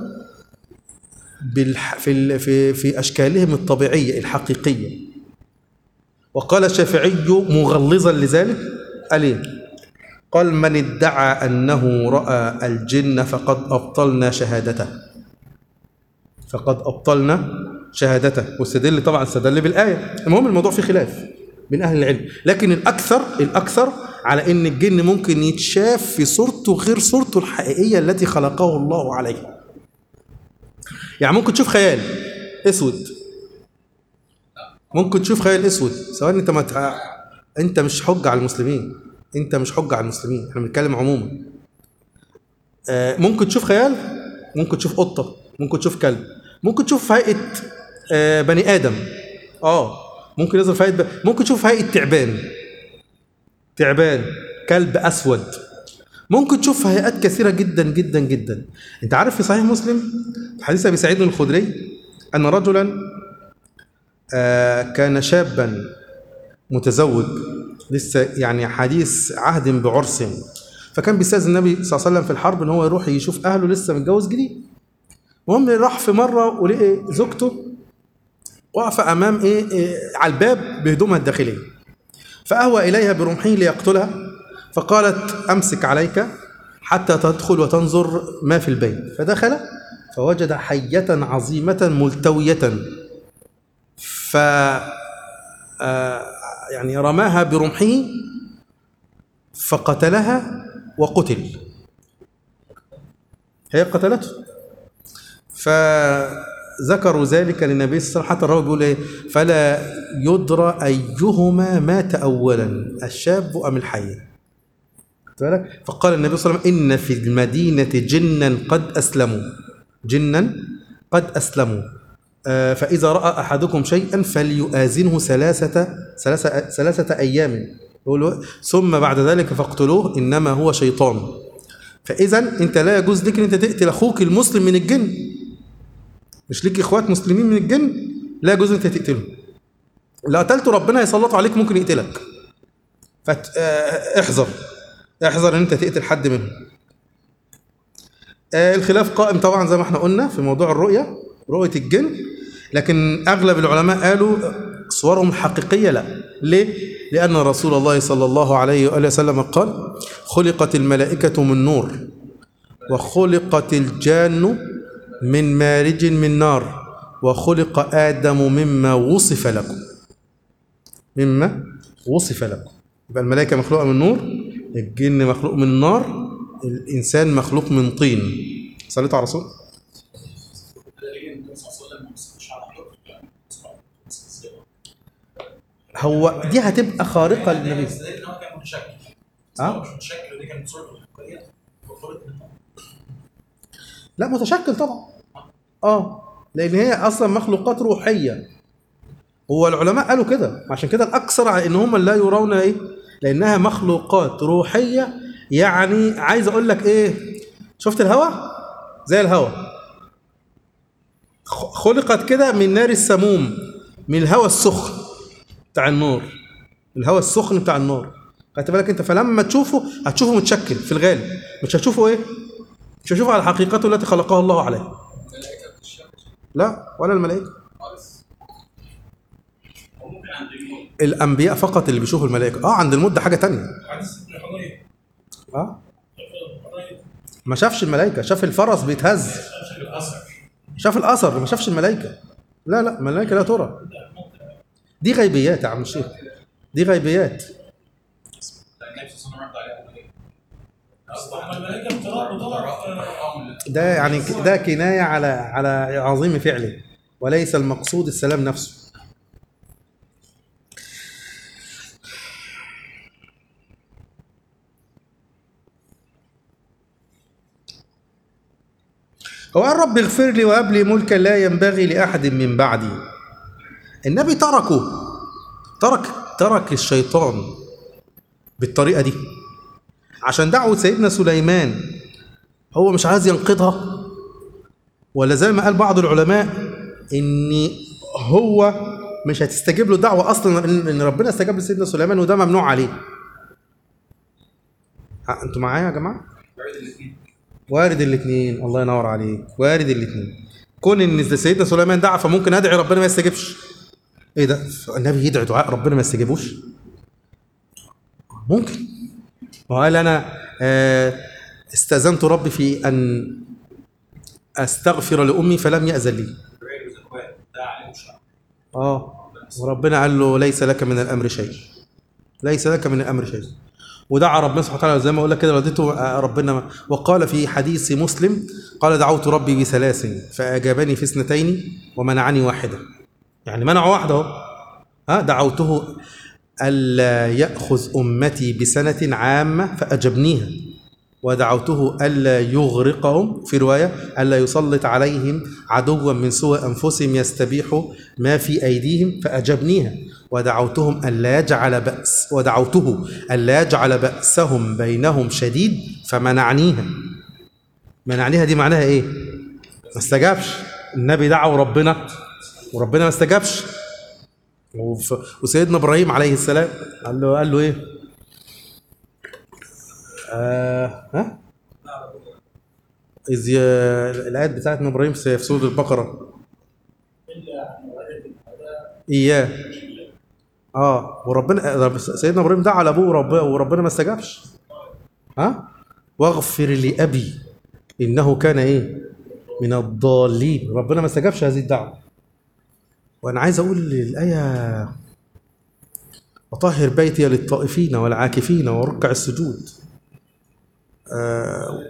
بالح... في ال... في في اشكالهم الطبيعيه الحقيقيه وقال الشافعي مغلظا لذلك قال ايه قال من ادعى انه راى الجن فقد ابطلنا شهادته فقد ابطلنا شهادته واستدل طبعا استدل بالايه المهم الموضوع فيه خلاف بين اهل العلم لكن الاكثر الاكثر على ان الجن ممكن يتشاف في صورته غير صورته الحقيقيه التي خلقه الله عليها يعني ممكن تشوف خيال اسود ممكن تشوف خيال اسود سواء انت ما تع... انت مش حجه على المسلمين انت مش حجه على المسلمين احنا بنتكلم عموما آه، ممكن تشوف خيال ممكن تشوف قطه ممكن تشوف كلب ممكن تشوف هيئه آه، بني ادم اه ممكن يظهر في هيئه ب... ممكن تشوف هيئه تعبان تعبان كلب اسود ممكن تشوف هيئات كثيره جدا جدا جدا انت عارف في صحيح مسلم في حديث ابي سعيد الخدري ان رجلا آه، كان شابا متزوج لسه يعني حديث عهد بعرس فكان بيستاذن النبي صلى الله عليه وسلم في الحرب ان هو يروح يشوف اهله لسه متجوز جديد المهم راح في مره ولقي زوجته واقفه امام ايه, إيه على الباب بهدومها الداخليه فاهوى اليها برمحه ليقتلها فقالت امسك عليك حتى تدخل وتنظر ما في البيت فدخل فوجد حيه عظيمه ملتويه ف آه، يعني رماها برمحه فقتلها وقتل هي قتلته فذكروا ذلك للنبي صلى الله عليه وسلم حتى الراوي بيقول ايه فلا يدرى ايهما مات اولا الشاب ام الحي خدت بالك فقال النبي صلى الله عليه وسلم ان في المدينه جنا قد اسلموا جنا قد اسلموا آه، فإذا رأى أحدكم شيئا فليؤازنه ثلاثة ثلاثة ثلاثة أيام يقول له، ثم بعد ذلك فاقتلوه إنما هو شيطان فإذا أنت لا يجوز لك أن أنت تقتل أخوك المسلم من الجن مش ليك إخوات مسلمين من الجن لا يجوز أن أنت تقتله لو قتلته ربنا يسلطه عليك ممكن يقتلك فاحذر احذر ان انت تقتل حد منهم آه، الخلاف قائم طبعا زي ما احنا قلنا في موضوع الرؤية رؤية الجن لكن أغلب العلماء قالوا صورهم الحقيقية لا ليه؟ لأن رسول الله صلى الله عليه وآله وسلم قال خلقت الملائكة من نور وخلقت الجان من مارج من نار وخلق آدم مما وصف لكم مما وصف لكم يبقى الملائكة مخلوقة من نور الجن مخلوق من نار الإنسان مخلوق من طين صليت على رسول ليه النبي صلى الله عليه وسلم ما مسكش على حكم يعني مسك ازاي؟ هو دي هتبقى خارقة للنبي بس ده ان هو كان متشكل بس اه. هو مش متشكل ودي كانت صورته الحقيقيه وخلط منها لا متشكل طبعا اه لان هي اصلا مخلوقات روحيه هو العلماء قالوا كده عشان كده الاكثر على ان هم لا يرون ايه لانها مخلوقات روحيه يعني عايز اقول لك ايه شفت الهواء زي الهواء خ- خلقت كده من نار السموم من الهواء السخن بتاع النور الهواء السخن بتاع النور خدت بالك انت فلما تشوفه هتشوفه متشكل في الغالب مش هتشوفه ايه مش هتشوفه على حقيقته التي خلقها الله عليها ملائكة الشمس لا ولا الملائكه خالص وممكن عند الموت الانبياء فقط اللي بيشوفوا الملائكه اه عند الموت ده حاجه تانية حديث ابن حضير اه ما شافش الملائكه شاف الفرس بيتهز شكل الاثر شاف الاثر ما شافش الملائكه لا لا الملائكه لا ترى دي غيبيات يا عم الشيخ دي غيبيات النبي صلى الله عليه وسلم رد عليها ايه؟ اصلا الملائكه بتراء بتراء ده يعني ده كنايه على على عظيم فعله وليس المقصود السلام نفسه هو قال رب اغفر لي وهب لي ملكا لا ينبغي لاحد من بعدي النبي تركه ترك ترك الشيطان بالطريقه دي عشان دعوة سيدنا سليمان هو مش عايز ينقضها ولا زي ما قال بعض العلماء ان هو مش هتستجيب له دعوة اصلا ان إن ربنا استجاب لسيدنا سليمان وده ممنوع عليه ها، انتوا معايا يا جماعه وارد الاثنين الله ينور عليك وارد الاثنين كون ان سيدنا سليمان دعا فممكن ادعي ربنا ما يستجيبش ايه ده النبي يدعي دعاء ربنا ما يستجيبوش ممكن وقال انا آه، استاذنت ربي في ان استغفر لامي فلم ياذن لي اه وربنا قال له ليس لك من الامر شيء ليس لك من الامر شيء ودعا ربنا سبحانه وتعالى زي ما اقول لك كده رديته آه، ربنا وقال في حديث مسلم قال دعوت ربي بثلاث فاجابني في اثنتين ومنعني واحده يعني منع واحده اهو ها دعوته الا ياخذ امتي بسنه عامه فاجبنيها ودعوته ألا يغرقهم في رواية ألا يسلط عليهم عدوا من سوى أنفسهم يستبيح ما في أيديهم فأجبنيها ودعوتهم ألا يجعل بأس ودعوته ألا يجعل بأسهم بينهم شديد فمنعنيها منعنيها دي معناها إيه؟ ما استجابش النبي دعا ربنا وربنا ما استجابش وف- وسيدنا إبراهيم عليه السلام قال له قال له إيه؟ آه ها؟ إذ ي- الآيات بتاعت إبراهيم في في سورة البقرة الا ان وجدت الهدى إياه آه وربنا رب- سيدنا إبراهيم دعا لأبوه ورب وربنا ما استجابش ها؟ واغفر لأبي إنه كان إيه؟ من الضالين ربنا ما استجابش هذه الدعوة وأنا عايز أقول الآية وطهر بيتي للطائفين والعاكفين وركع السجود آه,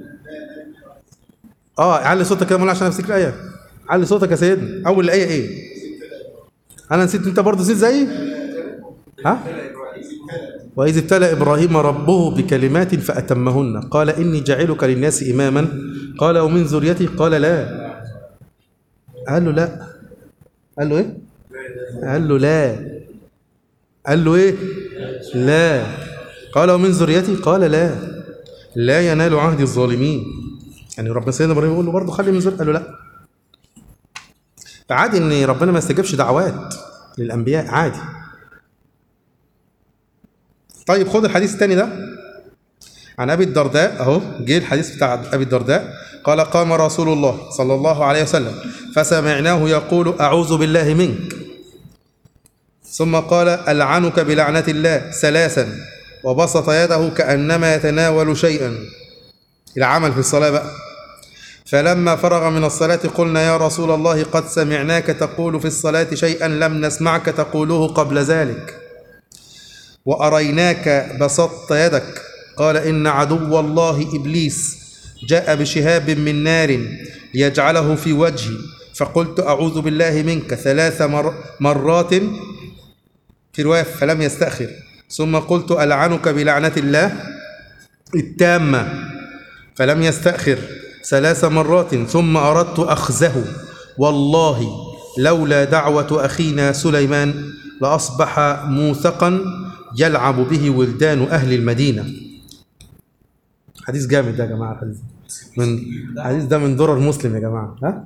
اه علي صوتك كده مولانا عشان امسك الايه علي صوتك يا سيدنا اول الايه ايه انا نسيت انت برضه نسيت زيي ها واذ ابتلى ابراهيم ربه بكلمات فاتمهن قال اني جاعلك للناس اماما قال ومن ذريتي قال لا قال له لا قال له ايه قال له لا قال له ايه لا قال ومن ذريتي قال لا لا ينال عهد الظالمين يعني ربنا سيدنا ابراهيم يقول له برضه خلي من ذريتي قال له لا فعادي ان ربنا ما يستجيبش دعوات للانبياء عادي طيب خد الحديث الثاني ده عن ابي الدرداء اهو جه الحديث بتاع ابي الدرداء قال قام رسول الله صلى الله عليه وسلم فسمعناه يقول اعوذ بالله منك ثم قال ألعنك بلعنة الله ثلاثا وبسط يده كأنما يتناول شيئا العمل في الصلاة بقى فلما فرغ من الصلاة قلنا يا رسول الله قد سمعناك تقول في الصلاة شيئا لم نسمعك تقوله قبل ذلك وأريناك بسطت يدك قال إن عدو الله إبليس جاء بشهاب من نار ليجعله في وجهي فقلت أعوذ بالله منك ثلاث مر مرات في رواية فلم يستأخر ثم قلت ألعنك بلعنة الله التامة فلم يستأخر ثلاث مرات ثم أردت أخذه والله لولا دعوة أخينا سليمان لأصبح موثقا يلعب به ولدان أهل المدينة حديث جامد ده يا جماعة الحديث من الحديث ده من درر مسلم يا جماعة ها؟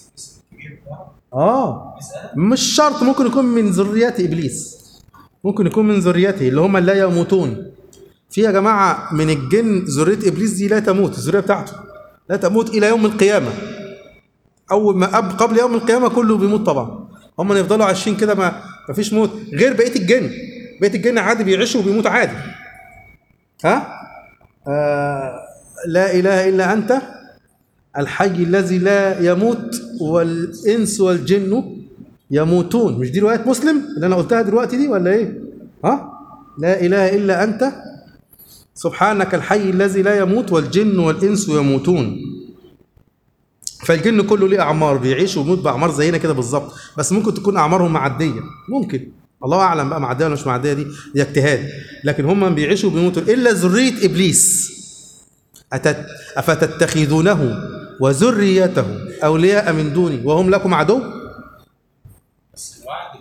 آه مش شرط ممكن يكون من ذريات إبليس ممكن يكون من ذريته اللي هم لا يموتون في يا جماعة من الجن ذرية إبليس دي لا تموت الذرية بتاعته لا تموت إلى يوم القيامة أول ما قبل, قبل يوم القيامة كله بيموت طبعا هم يفضلوا عايشين كده ما ما فيش موت غير بقية الجن بقية الجن عادي بيعيشوا وبيموت عادي ها آه لا إله إلا أنت الحي الذي لا يموت والإنس والجن يموتون مش دي رواية مسلم اللي أنا قلتها دلوقتي دي ولا إيه؟ ها؟ لا إله إلا أنت سبحانك الحي الذي لا يموت والجن والإنس يموتون فالجن كله ليه أعمار بيعيش ويموت بأعمار زينا كده بالظبط بس ممكن تكون أعمارهم معدية ممكن الله أعلم بقى معدية ولا مش معدية دي دي اجتهاد لكن هم بيعيشوا وبيموتوا إلا ذرية إبليس أتت أفتتخذونه وذريته أولياء من دوني وهم لكم عدو بس الوعد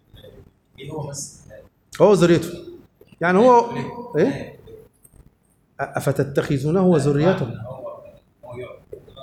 ايه هو بس هو ذريته يعني هو ايه أفتتخذونه وذريته هو هو يعبد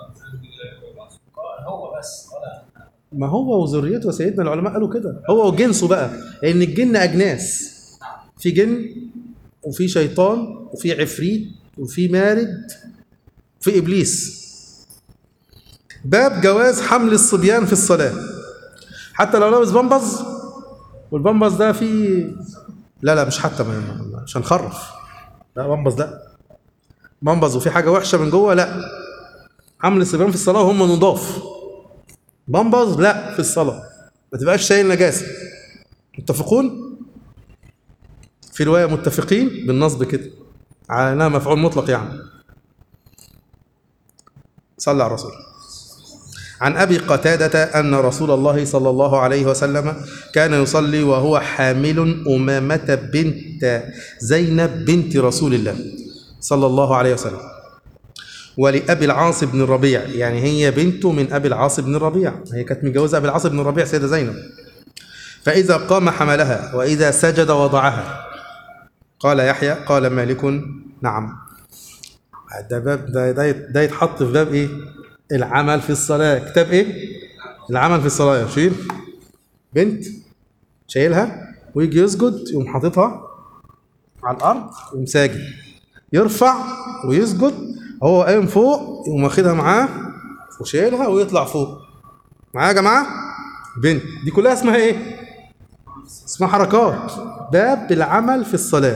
قال هو بس ولا ما هو وذريته سيدنا العلماء قالوا كده هو وجنسه بقى لأن الجن أجناس في جن وفي شيطان وفي عفريت وفي مارد وفي إبليس باب جواز حمل الصبيان في الصلاة حتى لو لابس بامبز والبامبز ده فيه لا لا مش حتى ما- مش هنخرف لا بامبز لا بامبز وفي حاجة وحشة من جوه لا حمل الصبيان في الصلاة وهم نضاف بامبز لا في الصلاة ما تبقاش شايل نجاسة متفقون في رواية متفقين بالنصب كده على انها مفعول مطلق يعني صلى على الرسول عن ابي قتاده ان رسول الله صلى الله عليه وسلم كان يصلي وهو حامل امامه بنت زينب بنت رسول الله صلى الله عليه وسلم ولابي العاص بن الربيع يعني هي بنته من ابي العاص بن الربيع هي كانت متجوزه ابي العاص بن الربيع سيده زينب فاذا قام حملها واذا سجد وضعها قال يحيى قال مالك نعم ده باب ده ده, ده يتحط في باب ايه العمل في الصلاه كتاب ايه العمل في الصلاه شيل بنت شايلها ويجي يسجد يقوم حاططها على الارض ويقوم ساجد يرفع ويسجد هو قايم فوق يقوم واخدها معاه وشايلها ويطلع فوق معايا يا جماعه بنت دي كلها اسمها ايه اسمها حركات باب العمل في الصلاه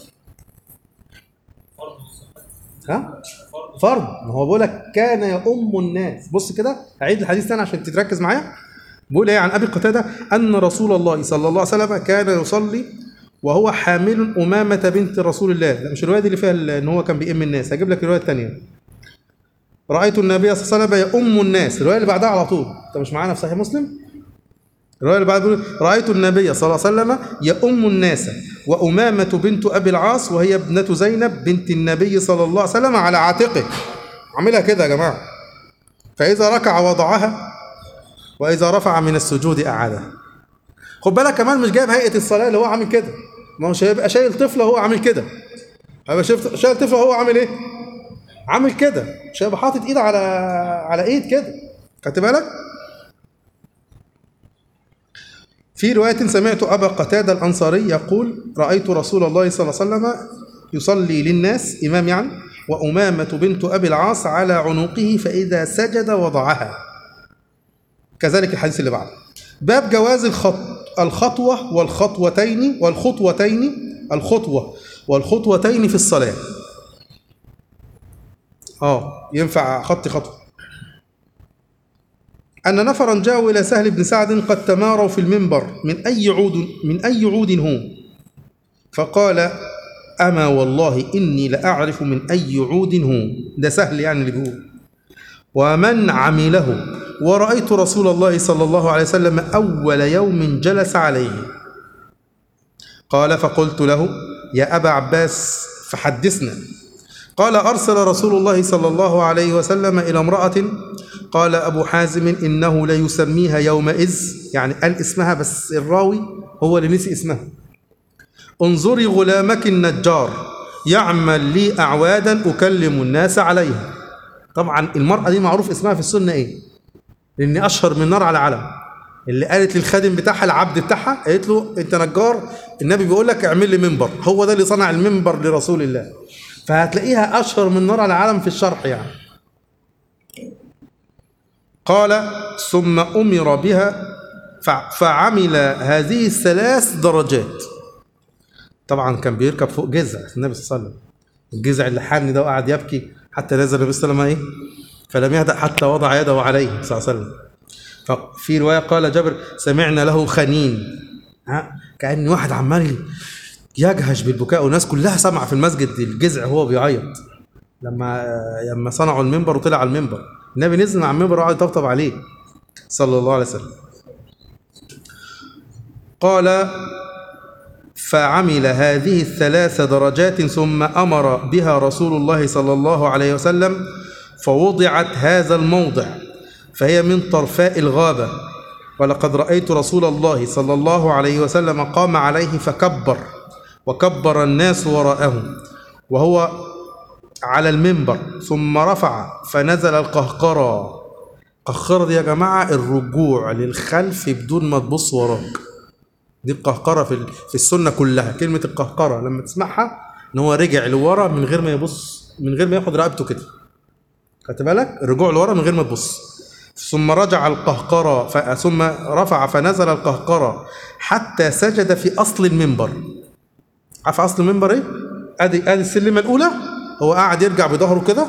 ها فرض ما هو بيقول لك كان يؤم الناس بص كده هعيد الحديث تاني عشان تتركز معايا بيقول ايه عن ابي قتاده ان رسول الله صلى الله عليه وسلم كان يصلي وهو حامل امامه بنت رسول الله لا مش الروايه دي اللي فيها ال- ان هو كان بيئم الناس هجيب لك الروايه الثانيه رايت النبي صلى الله عليه وسلم يؤم الناس الروايه اللي بعدها على طول انت مش معانا في صحيح مسلم الروايه اللي بعدها بيقول رايت النبي صلى الله عليه وسلم يؤم الناس وامامه بنت ابي العاص وهي ابنه زينب بنت النبي صلى الله عليه وسلم على عاتقه عاملها كده يا جماعه فاذا ركع وضعها واذا رفع من السجود اعادها خد بالك كمان مش جايب هيئه الصلاه اللي هو عامل كده ما هو مش هيبقى شايل طفله وهو عامل كده هيبقى شايف- شايل طفله وهو عامل ايه عامل كده مش هيبقى حاطط ايد على على ايد كده خدت بالك في رواية سمعت أبا قتادة الأنصاري يقول رأيت رسول الله صلى الله عليه وسلم يصلي للناس إمام يعني وأمامة بنت أبي العاص على عنقه فإذا سجد وضعها كذلك الحديث اللي بعده باب جواز الخط الخطوة والخطوتين والخطوتين الخطوة والخطوتين في الصلاة اه ينفع خط خطوة أن نفرا جاءوا إلى سهل بن سعد قد تماروا في المنبر من أي عود من أي عود هو فقال أما والله إني لأعرف من أي عود هو ده سهل يعني اللي بيقول ومن عمله ورأيت رسول الله صلى الله عليه وسلم أول يوم جلس عليه قال فقلت له يا أبا عباس فحدثنا قال أرسل رسول الله صلى الله عليه وسلم إلى امرأة قال أبو حازم إنه ليسميها يومئذ يعني قال اسمها بس الراوي هو اللي نسي اسمها انظري غلامك النجار يعمل لي أعوادا أكلم الناس عليها طبعا المرأة دي معروف اسمها في السنة إيه لأن أشهر من نار على علم اللي قالت للخادم بتاعها العبد بتاعها قالت له أنت نجار النبي بيقول لك اعمل لي منبر هو ده اللي صنع المنبر لرسول الله فهتلاقيها أشهر من نار على علم في الشرح يعني قال ثم أمر بها فع- فعمل هذه الثلاث درجات طبعا كان بيركب فوق جذع النبي صلى الله عليه وسلم الجذع اللي حن ده وقعد يبكي حتى نزل النبي صلى الله عليه وسلم ايه فلم يهدأ حتى وضع يده عليه صلى الله عليه وسلم ففي رواية قال جابر سمعنا له خنين ها كأن واحد عمال يجهش بالبكاء والناس كلها سمع في المسجد الجذع وهو بيعيط لما لما صنعوا المنبر وطلع على المنبر النبي نزل على المنبر وقعد يطبطب عليه صلى الله عليه وسلم قال فعمل هذه الثلاث درجات ثم امر بها رسول الله صلى الله عليه وسلم فوضعت هذا الموضع فهي من طرفاء الغابه ولقد رايت رسول الله صلى الله عليه وسلم قام عليه فكبر وكبر الناس وراءه وهو على المنبر ثم رفع فنزل القهقرة القهقرة دي يا جماعة الرجوع للخلف بدون ما تبص وراك دي القهقرة في ال- في السنة كلها كلمة القهقرة لما تسمعها ان هو رجع لورا من غير ما يبص من غير ما ياخد رقبته كده خدت بالك الرجوع لورا من غير ما تبص ثم رجع القهقرة ف... ثم رفع فنزل القهقرة حتى سجد في أصل المنبر عارف أصل المنبر إيه؟ أدي أدي السلمة الأولى هو قاعد يرجع بظهره كده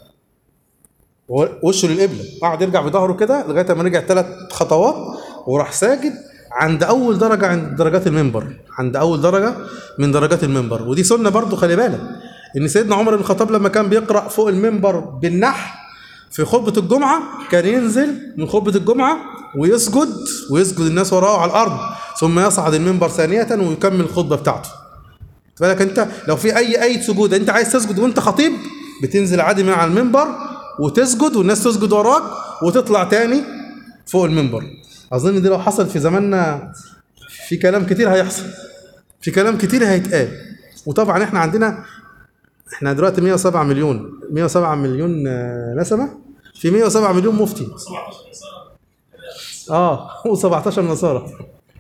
و- وشه للقبلة قاعد يرجع بظهره كده لغاية ما رجع ثلاث خطوات وراح ساجد عند أول درجة عند درجات المنبر عند أول درجة من درجات المنبر ودي سنة برضو خلي بالك إن سيدنا عمر بن الخطاب لما كان بيقرأ فوق المنبر بالنحو في خطبة الجمعة كان ينزل من خطبة الجمعة ويسجد ويسجد الناس وراه على الأرض ثم يصعد المنبر ثانية ويكمل الخطبة بتاعته خد بالك انت لو في اي اي سجود انت عايز تسجد وانت خطيب بتنزل عادي من على المنبر وتسجد والناس تسجد وراك وتطلع تاني فوق المنبر اظن دي لو حصل في زماننا في كلام كتير هيحصل في كلام كتير هيتقال وطبعا احنا عندنا احنا دلوقتي 107 مليون 107 مليون آه، نسمه في 107 مليون مفتي 17 سنه اه و17 نصارى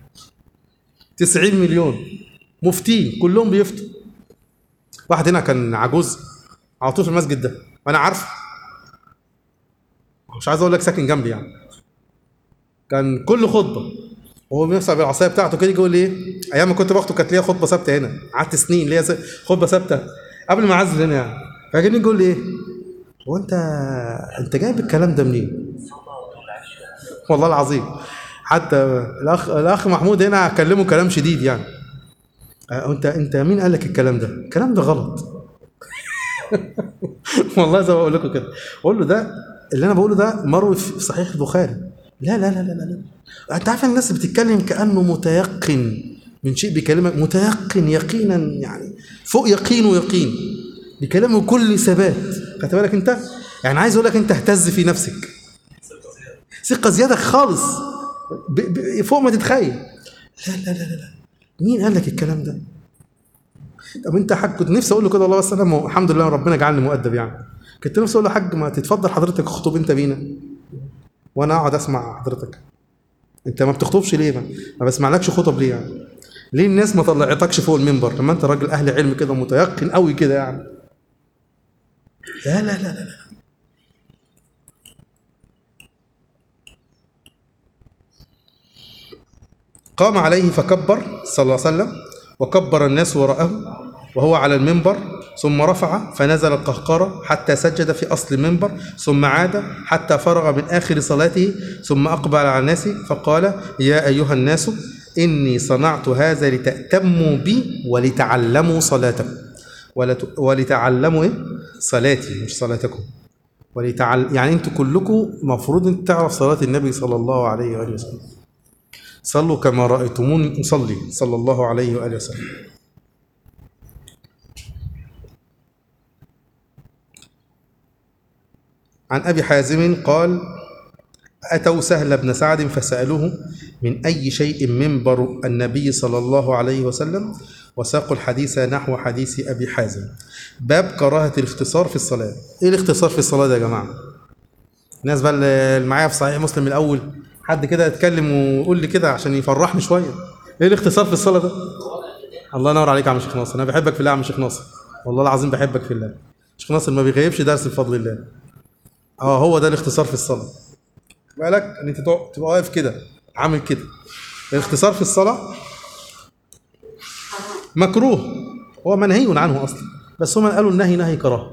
90 مليون مفتين كلهم بيفتوا واحد هنا كان عجوز على طول في المسجد ده وانا عارف مش عايز اقول لك ساكن جنبي يعني كان كل خطبه وهو بيمسح بالعصايه بتاعته كده يجي يقول لي ايه ايام ما كنت باخده كانت ليا خطبه ثابته هنا قعدت سنين ليا س- خطبه ثابته قبل ما اعزل هنا يعني فكان يجي يقول لي ايه هو انت انت جايب الكلام ده منين؟ والله العظيم حتى الاخ الاخ محمود هنا اكلمه كلام شديد يعني أه، انت انت مين قال لك الكلام ده؟ الكلام ده غلط والله زي ما بقول لكم كده اقول له ده اللي انا بقوله ده مروي في صحيح البخاري لا لا لا لا لا, لا. انت عارف الناس بتتكلم كانه متيقن من شيء بيكلمك متيقن يقينا يعني فوق يقين ويقين بيكلمه بكل ثبات خدت بالك انت يعني عايز اقول لك انت اهتز في نفسك ثقه زياده خالص ب... ب... فوق ما تتخيل لا لا لا لا لا مين قال لك الكلام ده طب انت يا حاج كنت نفسي اقول له كده والله بس انا م- الحمد لله ربنا جعلني مؤدب يعني كنت نفسي اقول له يا حاج ما تتفضل حضرتك اخطب انت بينا وانا اقعد اسمع حضرتك انت ما بتخطبش ليه ما, ما بسمعلكش خطب ليه يعني ليه الناس ما طلعتكش فوق المنبر لما انت راجل اهل علم كده متيقن قوي كده يعني لا لا لا لا, لا. قام عليه فكبر صلى الله عليه وسلم وكبر الناس وراءه وهو على المنبر ثم رفع فنزل القهقرة حتى سجد في أصل المنبر ثم عاد حتى فرغ من آخر صلاته ثم أقبل على الناس فقال يا أيها الناس إني صنعت هذا لتأتموا بي ولتعلموا صلاتكم ولت- ولتعلموا إيه؟ صلاتي مش صلاتكم ولتعل... يعني انتوا كلكم مفروض انت تعرف صلاة النبي صلى الله عليه وآله وسلم صلوا كما رأيتموني أصلي صلى الله عليه وآله وسلم عن أبي حازم قال أتوا سهل بن سعد فسألوه من أي شيء منبر النبي صلى الله عليه وسلم وساقوا الحديث نحو حديث أبي حازم باب كراهة الاختصار في الصلاة إيه الاختصار في الصلاة ده يا جماعة الناس بقى اللي معايا في صحيح مسلم من الأول حد كده يتكلم ويقول لي كده عشان يفرحني شوية إيه الاختصار في الصلاة ده الله ينور عليك يا عم شيخ ناصر أنا بحبك في الله يا عم شيخ ناصر والله العظيم بحبك في الله شيخ ناصر ما بيغيبش درس بفضل الله اه هو ده الاختصار في الصلاة بالك ان انت تقعد- تبقى واقف كده عامل كده الاختصار في الصلاة مكروه هو منهي عنه اصلا بس هم قالوا النهي نهي كراهه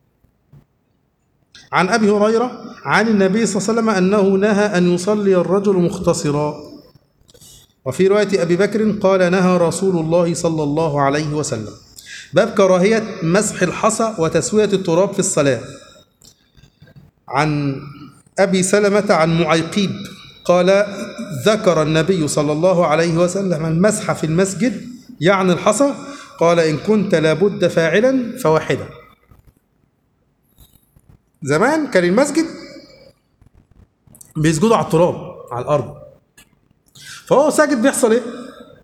عن ابي هريره عن النبي صلى الله عليه وسلم انه نهى ان يصلي الرجل مختصرا وفي روايه ابي بكر قال نهى رسول الله صلى الله عليه وسلم باب كراهيه مسح الحصى وتسويه التراب في الصلاه عن أبي سلمة عن معيقيب قال ذكر النبي صلى الله عليه وسلم المسح في المسجد يعني الحصى قال إن كنت لابد فاعلا فواحدا زمان كان المسجد بيسجدوا على التراب على الأرض فهو ساجد بيحصل إيه؟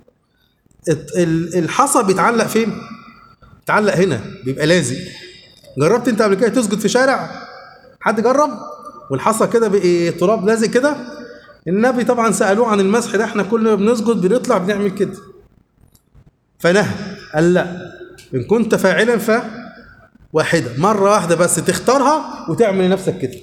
الت- ال- الحصى بيتعلق فين؟ بيتعلق هنا بيبقى لازق جربت انت قبل كده تسجد في شارع حد جرب والحصى كده بقى تراب لازق كده النبي طبعا سالوه عن المسح ده احنا كل ما بنسجد بنطلع بنعمل كده فنهى قال لا ان كنت فاعلا ف واحده مره واحده بس تختارها وتعمل لنفسك كده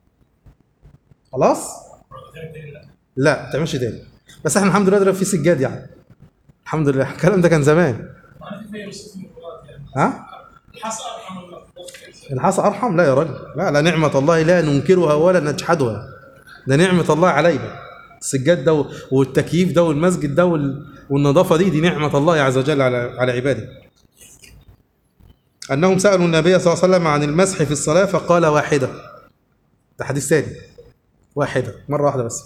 خلاص لا ما تعملش تاني بس احنا الحمد لله دلوقتي في سجاد يعني الحمد لله الكلام ده كان زمان معناته في يوسف المقرات يعني ها الحصى ارحم الله الحصى ارحم لا يا راجل لا لا نعمه الله لا ننكرها ولا نجحدها ده نعمه الله علينا السجاد ده والتكييف ده والمسجد ده وال- والنظافه دي دي نعمه الله عز وجل على على عباده انهم سالوا النبي صلى الله عليه وسلم عن المسح في الصلاه فقال واحده ده حديث ثاني واحده مره واحده بس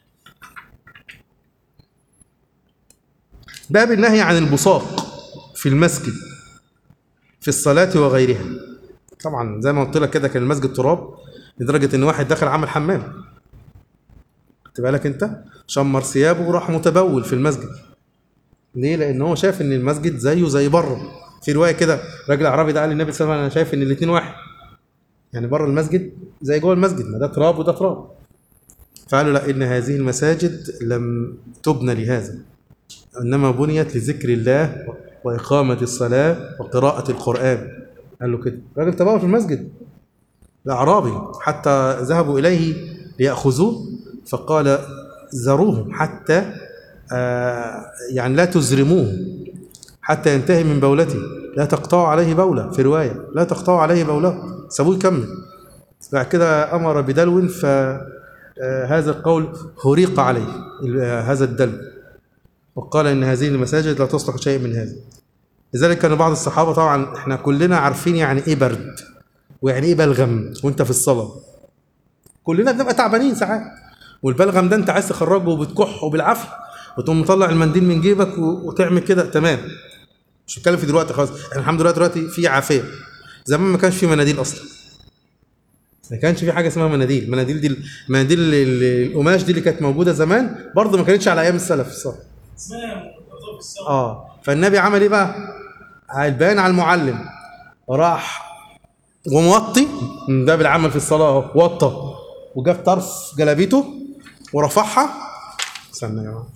باب النهي عن البصاق في المسجد في الصلاه وغيرها طبعا زي ما قلت لك كده كان المسجد تراب لدرجه ان واحد دخل عمل حمام خدت بالك انت شمر ثيابه وراح متبول في المسجد ليه لان هو شايف ان المسجد زيه زي بره في روايه كده راجل اعرابي ده قال للنبي صلى الله عليه وسلم انا شايف ان الاثنين واحد يعني بره المسجد زي جوه المسجد ما ده تراب وده تراب فقالوا لا ان هذه المساجد لم تبنى لهذا انما بنيت لذكر الله واقامه الصلاه وقراءه القران قال له كده راجل تبول في المسجد ده اعرابي حتى ذهبوا اليه لياخذوه فقال ذروه حتى آه يعني لا تزرموه حتى ينتهي من بولته لا تقطعوا عليه بوله في روايه لا تقطعوا عليه بوله سابوه يكمل بعد كده امر بدلو فهذا القول هريق عليه آه، هذا الدلو وقال ان هذه المساجد لا تصلح شيء من هذا لذلك كان بعض الصحابه طبعا احنا كلنا عارفين يعني ايه برد ويعني ايه بلغم وانت في الصلاه كلنا بنبقى تعبانين ساعات والبلغم ده انت عايز تخرجه وبتكح وبالعافيه وتقوم مطلع المنديل من جيبك و- وتعمل كده تمام مش بتكلم في دلوقتي خالص احنا الحمد لله دلوقتي في عافيه زمان ما كانش في مناديل اصلا ما كانش في حاجه اسمها مناديل مناديل دي مناديل ال- ال- القماش دي اللي كانت موجوده زمان برضه ما كانتش على ايام السلف الصالح اسمها مرتبط بالسوا اه فالنبي عمل ايه بقى هيبان على المعلم راح وموطي من باب العمل في الصلاه اهو وطى وجاب طرف جلابيته ورفعها استنى يا جماعه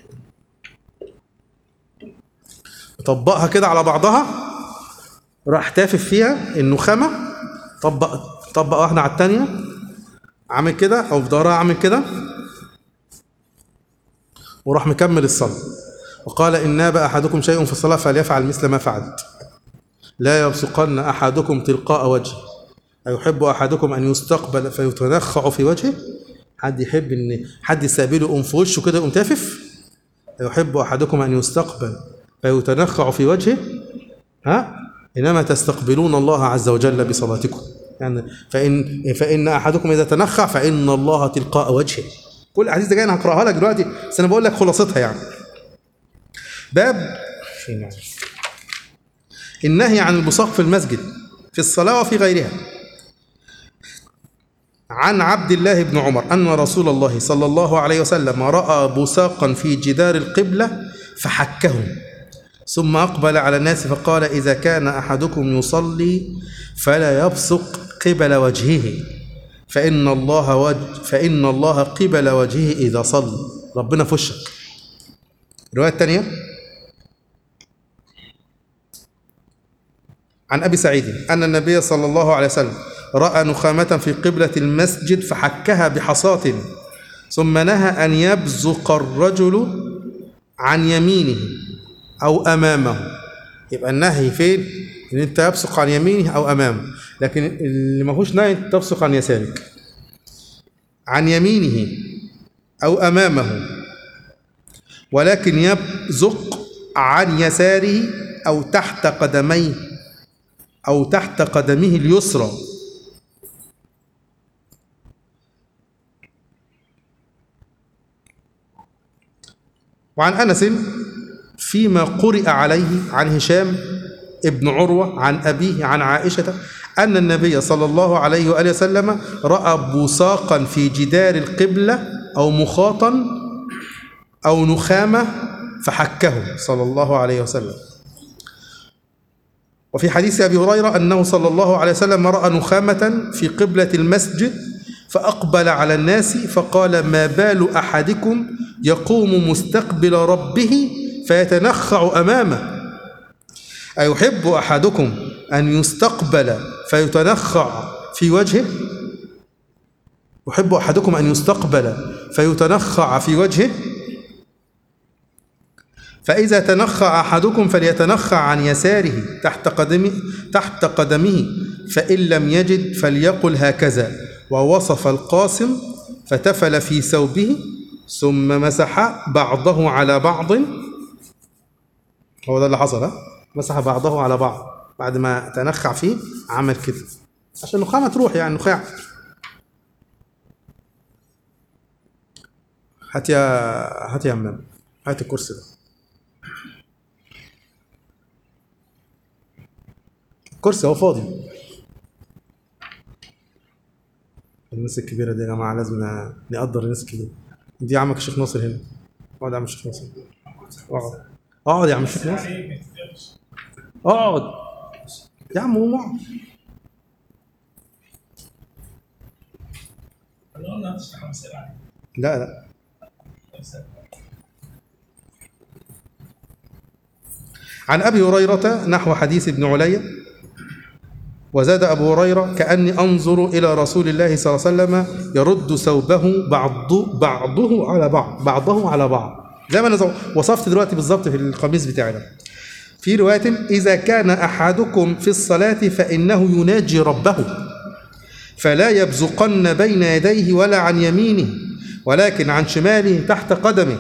طبقها كده على بعضها راح تافف فيها النخامه طبق طبق واحده على الثانيه عامل كده او في ظهرها عامل كده وراح مكمل الصلاه وقال إن ناب أحدكم شيء في الصلاة فليفعل مثل ما فعلت لا يبصقن أحدكم تلقاء وجهه أيحب أحدكم أن يستقبل فيتنخع في وجهه حد يحب إن حد يستقبله يقوم في وشه كده يقوم تافف أيحب أحدكم أن يستقبل فيتنخع في وجهه ها إنما تستقبلون الله عز وجل بصلاتكم يعني فإن فإن أحدكم إذا تنخع فإن الله تلقاء وجهه كل الأحاديث دي جاي أنا هقرأها لك دلوقتي بس أنا بقول لك خلاصتها يعني باب فين يعني؟ النهي عن البصاق في المسجد في الصلاة وفي غيرها عن عبد الله بن عمر أن رسول الله صلى الله عليه وسلم رأى بصاقا في جدار القبلة فحكه ثم أقبل على الناس فقال إذا كان أحدكم يصلي فلا يبصق قبل وجهه فإن الله وجه فإن الله قبل وجهه إذا صلى ربنا في وشك الرواية الثانية عن ابي سعيد ان النبي صلى الله عليه وسلم راى نخامه في قبله المسجد فحكها بحصاه ثم نهى ان يبزق الرجل عن يمينه او امامه يبقى النهي فين ان انت يبصق عن يمينه او امامه لكن اللي ما فيهوش نهي أنت تبصق عن يسارك عن يمينه او امامه ولكن يبزق عن يساره او تحت قدميه أو تحت قدمه اليسرى وعن أنس فيما قرئ عليه عن هشام ابن عروة عن أبيه عن عائشة أن النبي صلى الله عليه وآله وسلم رأى بصاقا في جدار القبلة أو مخاطا أو نخامة فحكه صلى الله عليه وسلم وفي حديث أبي هريرة أنه صلى الله عليه وسلم رأى نخامة في قبلة المسجد فأقبل على الناس فقال ما بال أحدكم يقوم مستقبل ربه فيتنخع أمامه أيحب أحدكم أن يستقبل فيتنخع في وجهه يحب أحدكم أن يستقبل فيتنخع في وجهه فإذا تنخع أحدكم فليتنخع عن يساره تحت قدمه تحت قدمه فإن لم يجد فليقل هكذا ووصف القاسم فتفل في ثوبه ثم مسح بعضه على بعض هو ده اللي حصل ها مسح بعضه على بعض بعد ما تنخع فيه عمل كده عشان النخامة تروح يعني نخاع هات يا هات يا همام هات الكرسي ده الكرسي هو فاضي الناس الكبيرة دي يا جماعة لازم نقدر الناس الكبيرة دي عمك الشيخ ناصر هنا اقعد يا عم الشيخ ناصر اقعد اقعد يا عم الشيخ ناصر اقعد يا عم قوم اقعد انا قلنا هتشرح مسألة عليه لا لا عن ابي هريره نحو حديث ابن علي وزاد ابو هريره كاني انظر الى رسول الله صلى الله عليه وسلم يرد ثوبه بعض بعضه على بعض بعضه على بعض زي ما انا وصفت دلوقتي بالظبط في القميص بتاعي ده في روايه اذا كان احدكم في الصلاه فانه يناجي ربه فلا يبزقن بين يديه ولا عن يمينه ولكن عن شماله تحت قدمه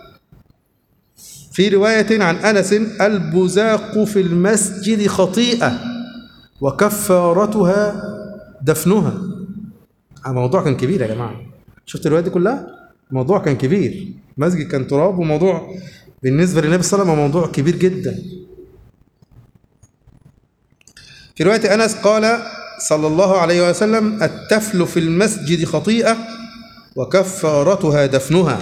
في رواية عن أنس البزاق في المسجد خطيئة وكفارتها دفنها الموضوع كان كبير يا جماعة شفت الرواية دي كلها الموضوع كان كبير مسجد كان تراب وموضوع بالنسبة للنبي صلى الله عليه وسلم موضوع كبير جدا في رواية أنس قال صلى الله عليه وسلم التفل في المسجد خطيئة وكفارتها دفنها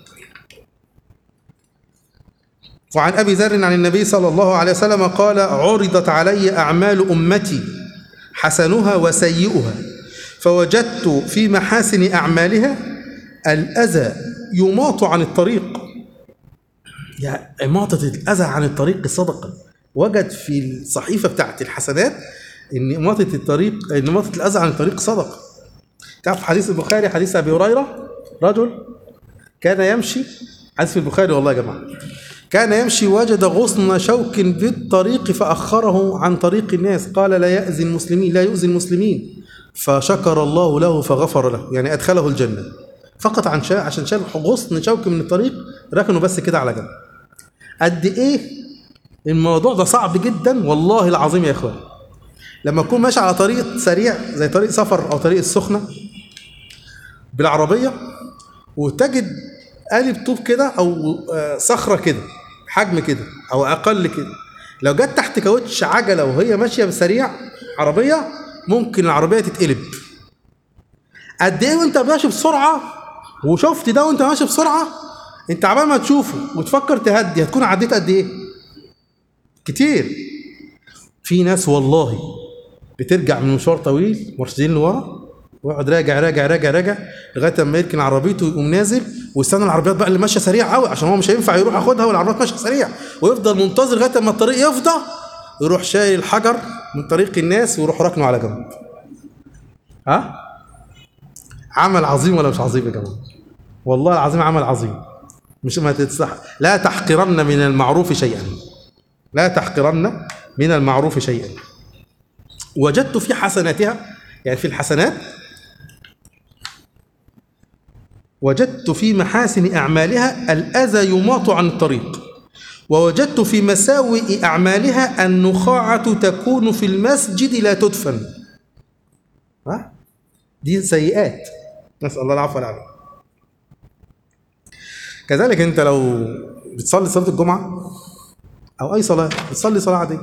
وعن أبي ذر عن النبي صلى الله عليه وسلم قال عرضت علي أعمال أمتي حسنها وسيئها فوجدت في محاسن أعمالها الأذى يماط عن الطريق يعني إماطة الأذى عن الطريق صدقة وجد في الصحيفة بتاعت الحسنات إن إماطة الطريق إن إماطة الأذى عن الطريق صدقة تعرف حديث البخاري حديث أبي هريرة رجل كان يمشي حديث في البخاري والله يا جماعة كان يمشي وجد غصن شوك بالطريق فأخره عن طريق الناس قال لا يأذي المسلمين لا يؤذي المسلمين فشكر الله له فغفر له يعني أدخله الجنة فقط عن شا... عشان شال غصن شوك من الطريق ركنه بس كده على جنب قد إيه الموضوع ده صعب جدا والله العظيم يا إخوان لما تكون ماشي على طريق سريع زي طريق سفر أو طريق السخنة بالعربية وتجد قالب طوب كده أو صخرة كده حجم كده أو أقل كده لو جت تحت كاوتش عجلة وهي ماشية بسريع عربية ممكن العربية تتقلب قد إيه وأنت ماشي بسرعة وشفت ده وأنت ماشي بسرعة أنت عبال ما تشوفه وتفكر تهدي هتكون عديت قد إيه؟ كتير في ناس والله بترجع من مشوار طويل مرشدين لورا ويقعد راجع راجع راجع راجع لغايه اما يركن عربيته ويقوم نازل ويستنى العربيات بقى اللي ماشيه سريع قوي عشان هو مش هينفع يروح ياخدها والعربيات ماشيه سريع ويفضل منتظر لغايه اما الطريق يفضى يروح شايل الحجر من طريق الناس ويروح راكنه على جنب ها عمل عظيم ولا مش عظيم يا جماعه والله العظيم عمل عظيم مش ما تتصح لا تحقرن من المعروف شيئا لا تحقرن من المعروف شيئا وجدت في حسناتها يعني في الحسنات وجدت في محاسن أعمالها الأذى يماط عن الطريق ووجدت في مساوئ أعمالها النخاعة تكون في المسجد لا تدفن ها؟ دي سيئات نسأل الله العفو والعافية كذلك أنت لو بتصلي صلاة الجمعة أو أي صلاة بتصلي صلاة عادية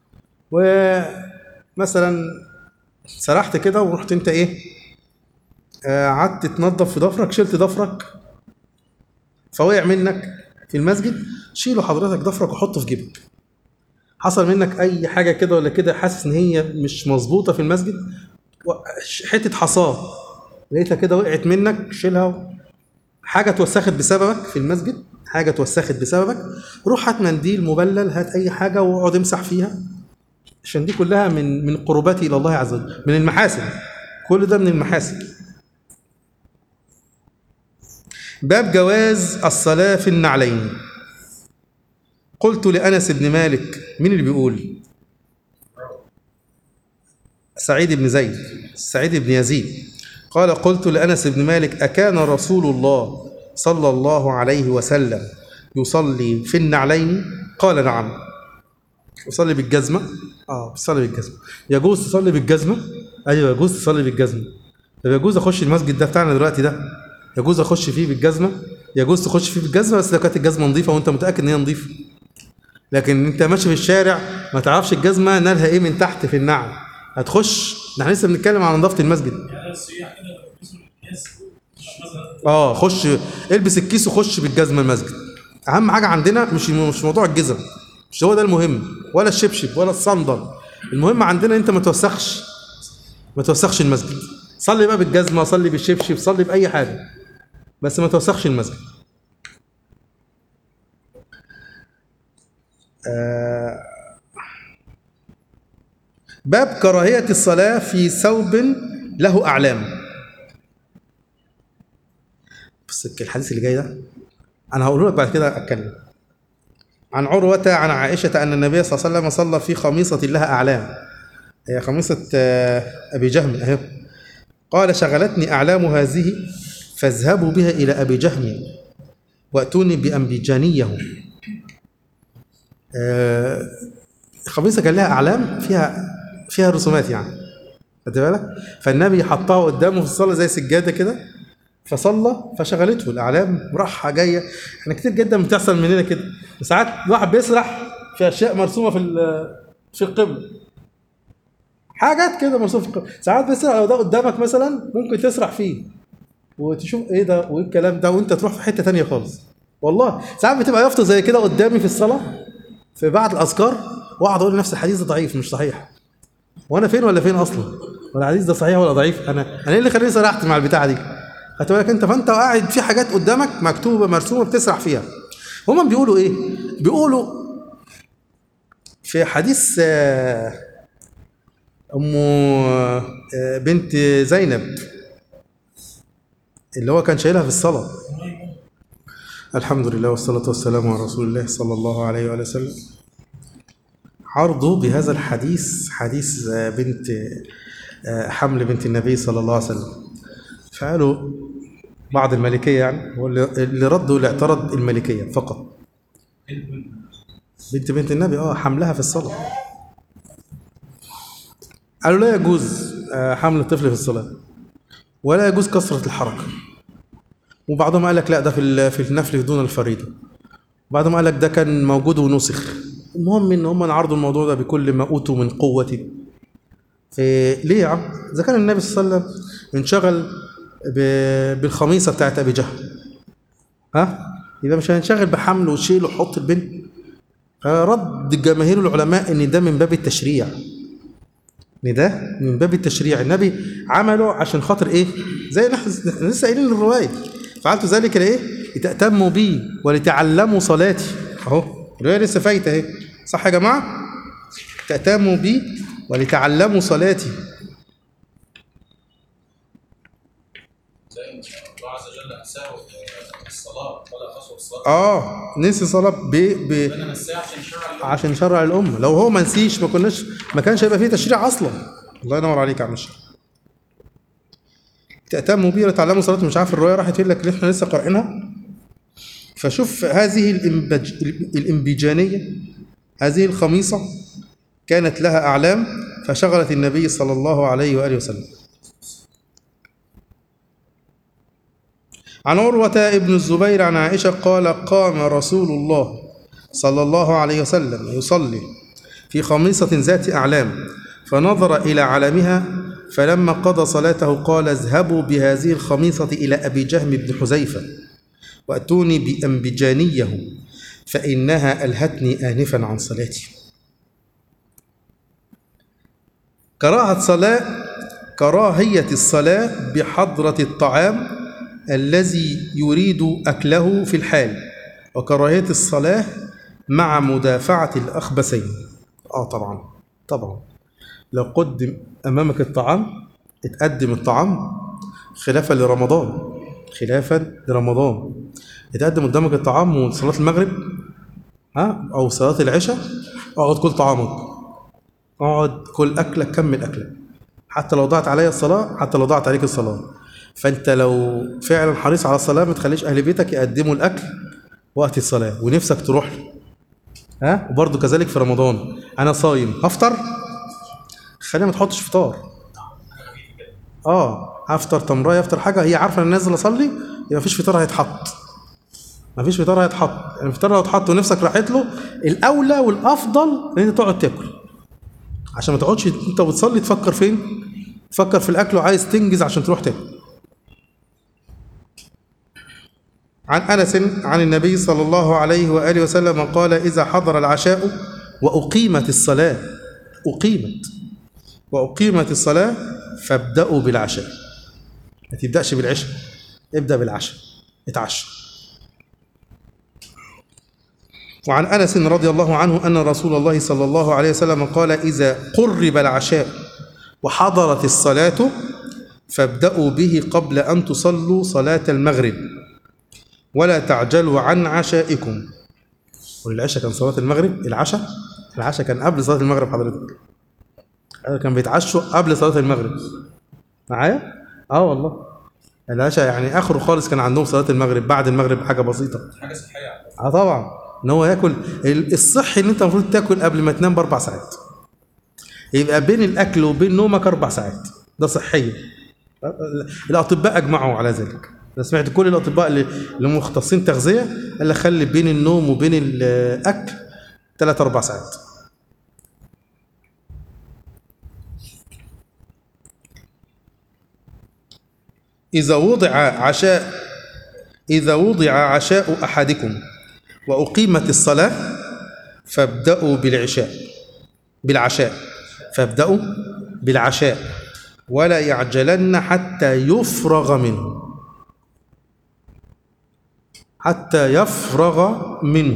ومثلا سرحت كده ورحت أنت إيه قعدت تنظف في ضفرك شلت ضفرك فوقع منك في المسجد شيله حضرتك ضفرك وحطه في جيبك حصل منك اي حاجه كده ولا كده حاسس ان هي مش مظبوطه في المسجد و- حته حصاه لقيتها كده وقعت منك شيلها حاجه اتوسخت بسببك في المسجد حاجه اتوسخت بسببك روح هات منديل مبلل هات اي حاجه واقعد امسح فيها عشان دي كلها من من قرباتي الى الله عز وجل من المحاسن كل ده من المحاسن باب جواز الصلاة في النعلين قلت لأنس بن مالك مين اللي بيقول سعيد بن زيد سعيد بن يزيد قال قلت لأنس بن مالك أكان رسول الله صلى الله عليه وسلم يصلي في النعلين قال نعم يصلي بالجزمة اه بيصلي بالجزمة يجوز تصلي بالجزمة ايوه يجوز تصلي بالجزمة طب يجوز اخش المسجد ده بتاعنا دلوقتي ده يجوز اخش فيه بالجزمة يجوز تخش فيه بالجزمة بس لو كانت الجزمة نظيفة وانت متأكد ان هي نظيفة لكن انت ماشي في الشارع ما تعرفش الجزمة نالها ايه من تحت في النعل هتخش احنا لسه بنتكلم عن نظافة المسجد يعني السياح كده لو بيلبسوا الكياس مش مثلا اه خش البس الكيس وخش بالجزمه المسجد اهم حاجه عندنا مش مش موضوع الجزم مش هو ده المهم ولا الشبشب ولا الصندل المهم عندنا انت ما توسخش ما توسخش المسجد صلي بقى بالجزمه صلي بالشبشب صلي باي حاجه بس ما توسخش المسجد آه باب كراهيه الصلاه في ثوب له اعلام بص الحديث اللي جاي ده انا هقوله لك بعد كده اتكلم عن عروة عن عائشة أن النبي صلى الله عليه وسلم صلى في خميصة لها أعلام هي خميصة آه، أبي جهم أهي قال شغلتني أعلام هذه فاذهبوا بها إلى أبي جهم وأتوني بأنبجانيه آه، الخميصة كان لها أعلام فيها فيها رسومات يعني خدت بالك فالنبي حطها قدامه في الصلاة زي سجادة كده فصلى فشغلته الاعلام راحه جايه احنا كتير جدا بتحصل مننا كده ساعات الواحد بيسرح في اشياء مرسومه في ال- في القبله حاجات كده مرسومه في القبله ساعات بيسرح لو ده قدامك مثلا ممكن تسرح فيه وتشوف ايه ده وايه الكلام ده وانت تروح في حته تانية خالص والله ساعات بتبقى يافطه زي كده قدامي في الصلاه في بعض الاذكار واقعد اقول لنفسي الحديث ده ضعيف مش صحيح وانا فين ولا فين اصلا ولا الحديث ده صحيح ولا ضعيف انا انا ايه اللي خلاني سرحت مع البتاعه دي خدت بالك انت فانت قاعد في حاجات قدامك مكتوبه مرسومه بتسرح فيها هما بيقولوا ايه بيقولوا في حديث آه، ام آه، بنت زينب اللي هو كان شايلها في الصلاه الحمد لله والصلاه والسلام على رسول الله صلى الله عليه وآله وسلم عرضوا بهذا الحديث حديث آه، بنت آه، حمل بنت النبي صلى الله عليه وسلم فقالوا بعض المالكية يعني هو اللي اللي ردوا اللي اعترض المالكية فقط بنت بنت النبي اه حملها في الصلاة قالوا لا يجوز آه، حمل الطفل في الصلاة ولا يجوز كثرة الحركة وبعضهم قال لك لا ده في ال- في النفل دون الفريضة بعضهم قال لك ده كان موجود ونسخ المهم ان هم عرضوا الموضوع ده بكل ما اوتوا من قوة في ليه يا عم؟ اذا كان النبي صلى الله عليه وسلم انشغل ب- بالخميصه بتاعت ابي جهل ها؟ يبقى مش هنشغل بحمل وشيل وحط البنت رد جماهير العلماء ان ده من باب التشريع ان ده من باب التشريع النبي عمله عشان خاطر ايه زي ما احنا إحنا لسه قايلين الروايه فعلت ذلك لايه لتأتموا بي ولتعلموا صلاتي اهو الروايه لسه فايته اهي صح يا جماعه تأتموا بي ولتعلموا صلاتي زي الله عز وجل نساه الصلاه ولا قصر الصلاه اه نسي صلاه ب... ب... انا نساه عشان شرع الأمة. عشان شرع الامه لو هو ما نسيش ما كناش ما كانش هيبقى فيه تشريع اصلا الله ينور عليك يا عم الشيخ تأتموا بي وتعلموا صلاة مش عارف الرواية راحت فين لك اللي احنا لسه قارئينها فشوف هذه الانبج... الانبجانية هذه الخميصة كانت لها أعلام فشغلت النبي صلى الله عليه وآله وسلم عن عروة ابن الزبير عن عائشة قال قام رسول الله صلى الله عليه وسلم يصلي في خميصة ذات أعلام فنظر إلى علمها فلما قضى صلاته قال اذهبوا بهذه الخميصة إلى أبي جهم بن حذيفة وأتوني بأنبجانيه فإنها ألهتني آنفا عن صلاتي كراهة صلاة كراهية الصلاة بحضرة الطعام الذي يريد أكله في الحال وكراهية الصلاة مع مدافعة الأخبثين آه طبعا طبعا لو قدم أمامك الطعام اتقدم الطعام خلافا لرمضان خلافا لرمضان اتقدم قدامك الطعام وصلاة المغرب ها أو صلاة العشاء اقعد كل طعامك اقعد كل أكلك كمل أكلك حتى لو ضاعت عليا الصلاة حتى لو ضاعت عليك الصلاة فأنت لو فعلا حريص على الصلاة ما تخليش أهل بيتك يقدموا الأكل وقت الصلاة ونفسك تروح له ها وبرضه كذلك في رمضان أنا صايم هفطر خلينا ما تحطش فطار اه هفطر تمرايه افطر حاجه هي عارفه ان أنا نازل اصلي يبقى مفيش فطار هيتحط مفيش فطار هيتحط يعني الفطار لو اتحط ونفسك راحت له الاولى والافضل ان انت تقعد تاكل عشان ما تقعدش انت بتصلي تفكر فين تفكر في الاكل وعايز تنجز عشان تروح تاكل عن انس عن النبي صلى الله عليه واله وسلم قال اذا حضر العشاء واقيمت الصلاه اقيمت واقيمت الصلاه فابداوا بالعشاء ما تبداش بالعشاء ابدا بالعشاء اتعشى وعن انس رضي الله عنه ان رسول الله صلى الله عليه وسلم قال اذا قرب العشاء وحضرت الصلاه فابداوا به قبل ان تصلوا صلاه المغرب ولا تعجلوا عن عشائكم والعشاء كان صلاه المغرب العشاء العشاء كان قبل صلاه المغرب حضرتك كان بيتعشوا قبل صلاه المغرب معايا اه والله العشاء يعني اخره خالص كان عندهم صلاه المغرب بعد المغرب بحاجه بسيطه حاجه صحيه اه طبعا ان هو ياكل ال- الصحي ان انت المفروض تاكل قبل ما تنام باربع ساعات يبقى بين الاكل وبين نومك اربع ساعات ده صحيا الاطباء اجمعوا على ذلك انا سمعت كل الاطباء اللي اللي هم مختصين تغذيه قال لك خلي بين النوم وبين الاكل ثلاث اربع ساعات إذا وضع عشاء إذا وضع عشاء أحدكم وأقيمت الصلاة فابدأوا بالعشاء بالعشاء فابدأوا بالعشاء ولا يعجلن حتى يفرغ منه حتى يفرغ منه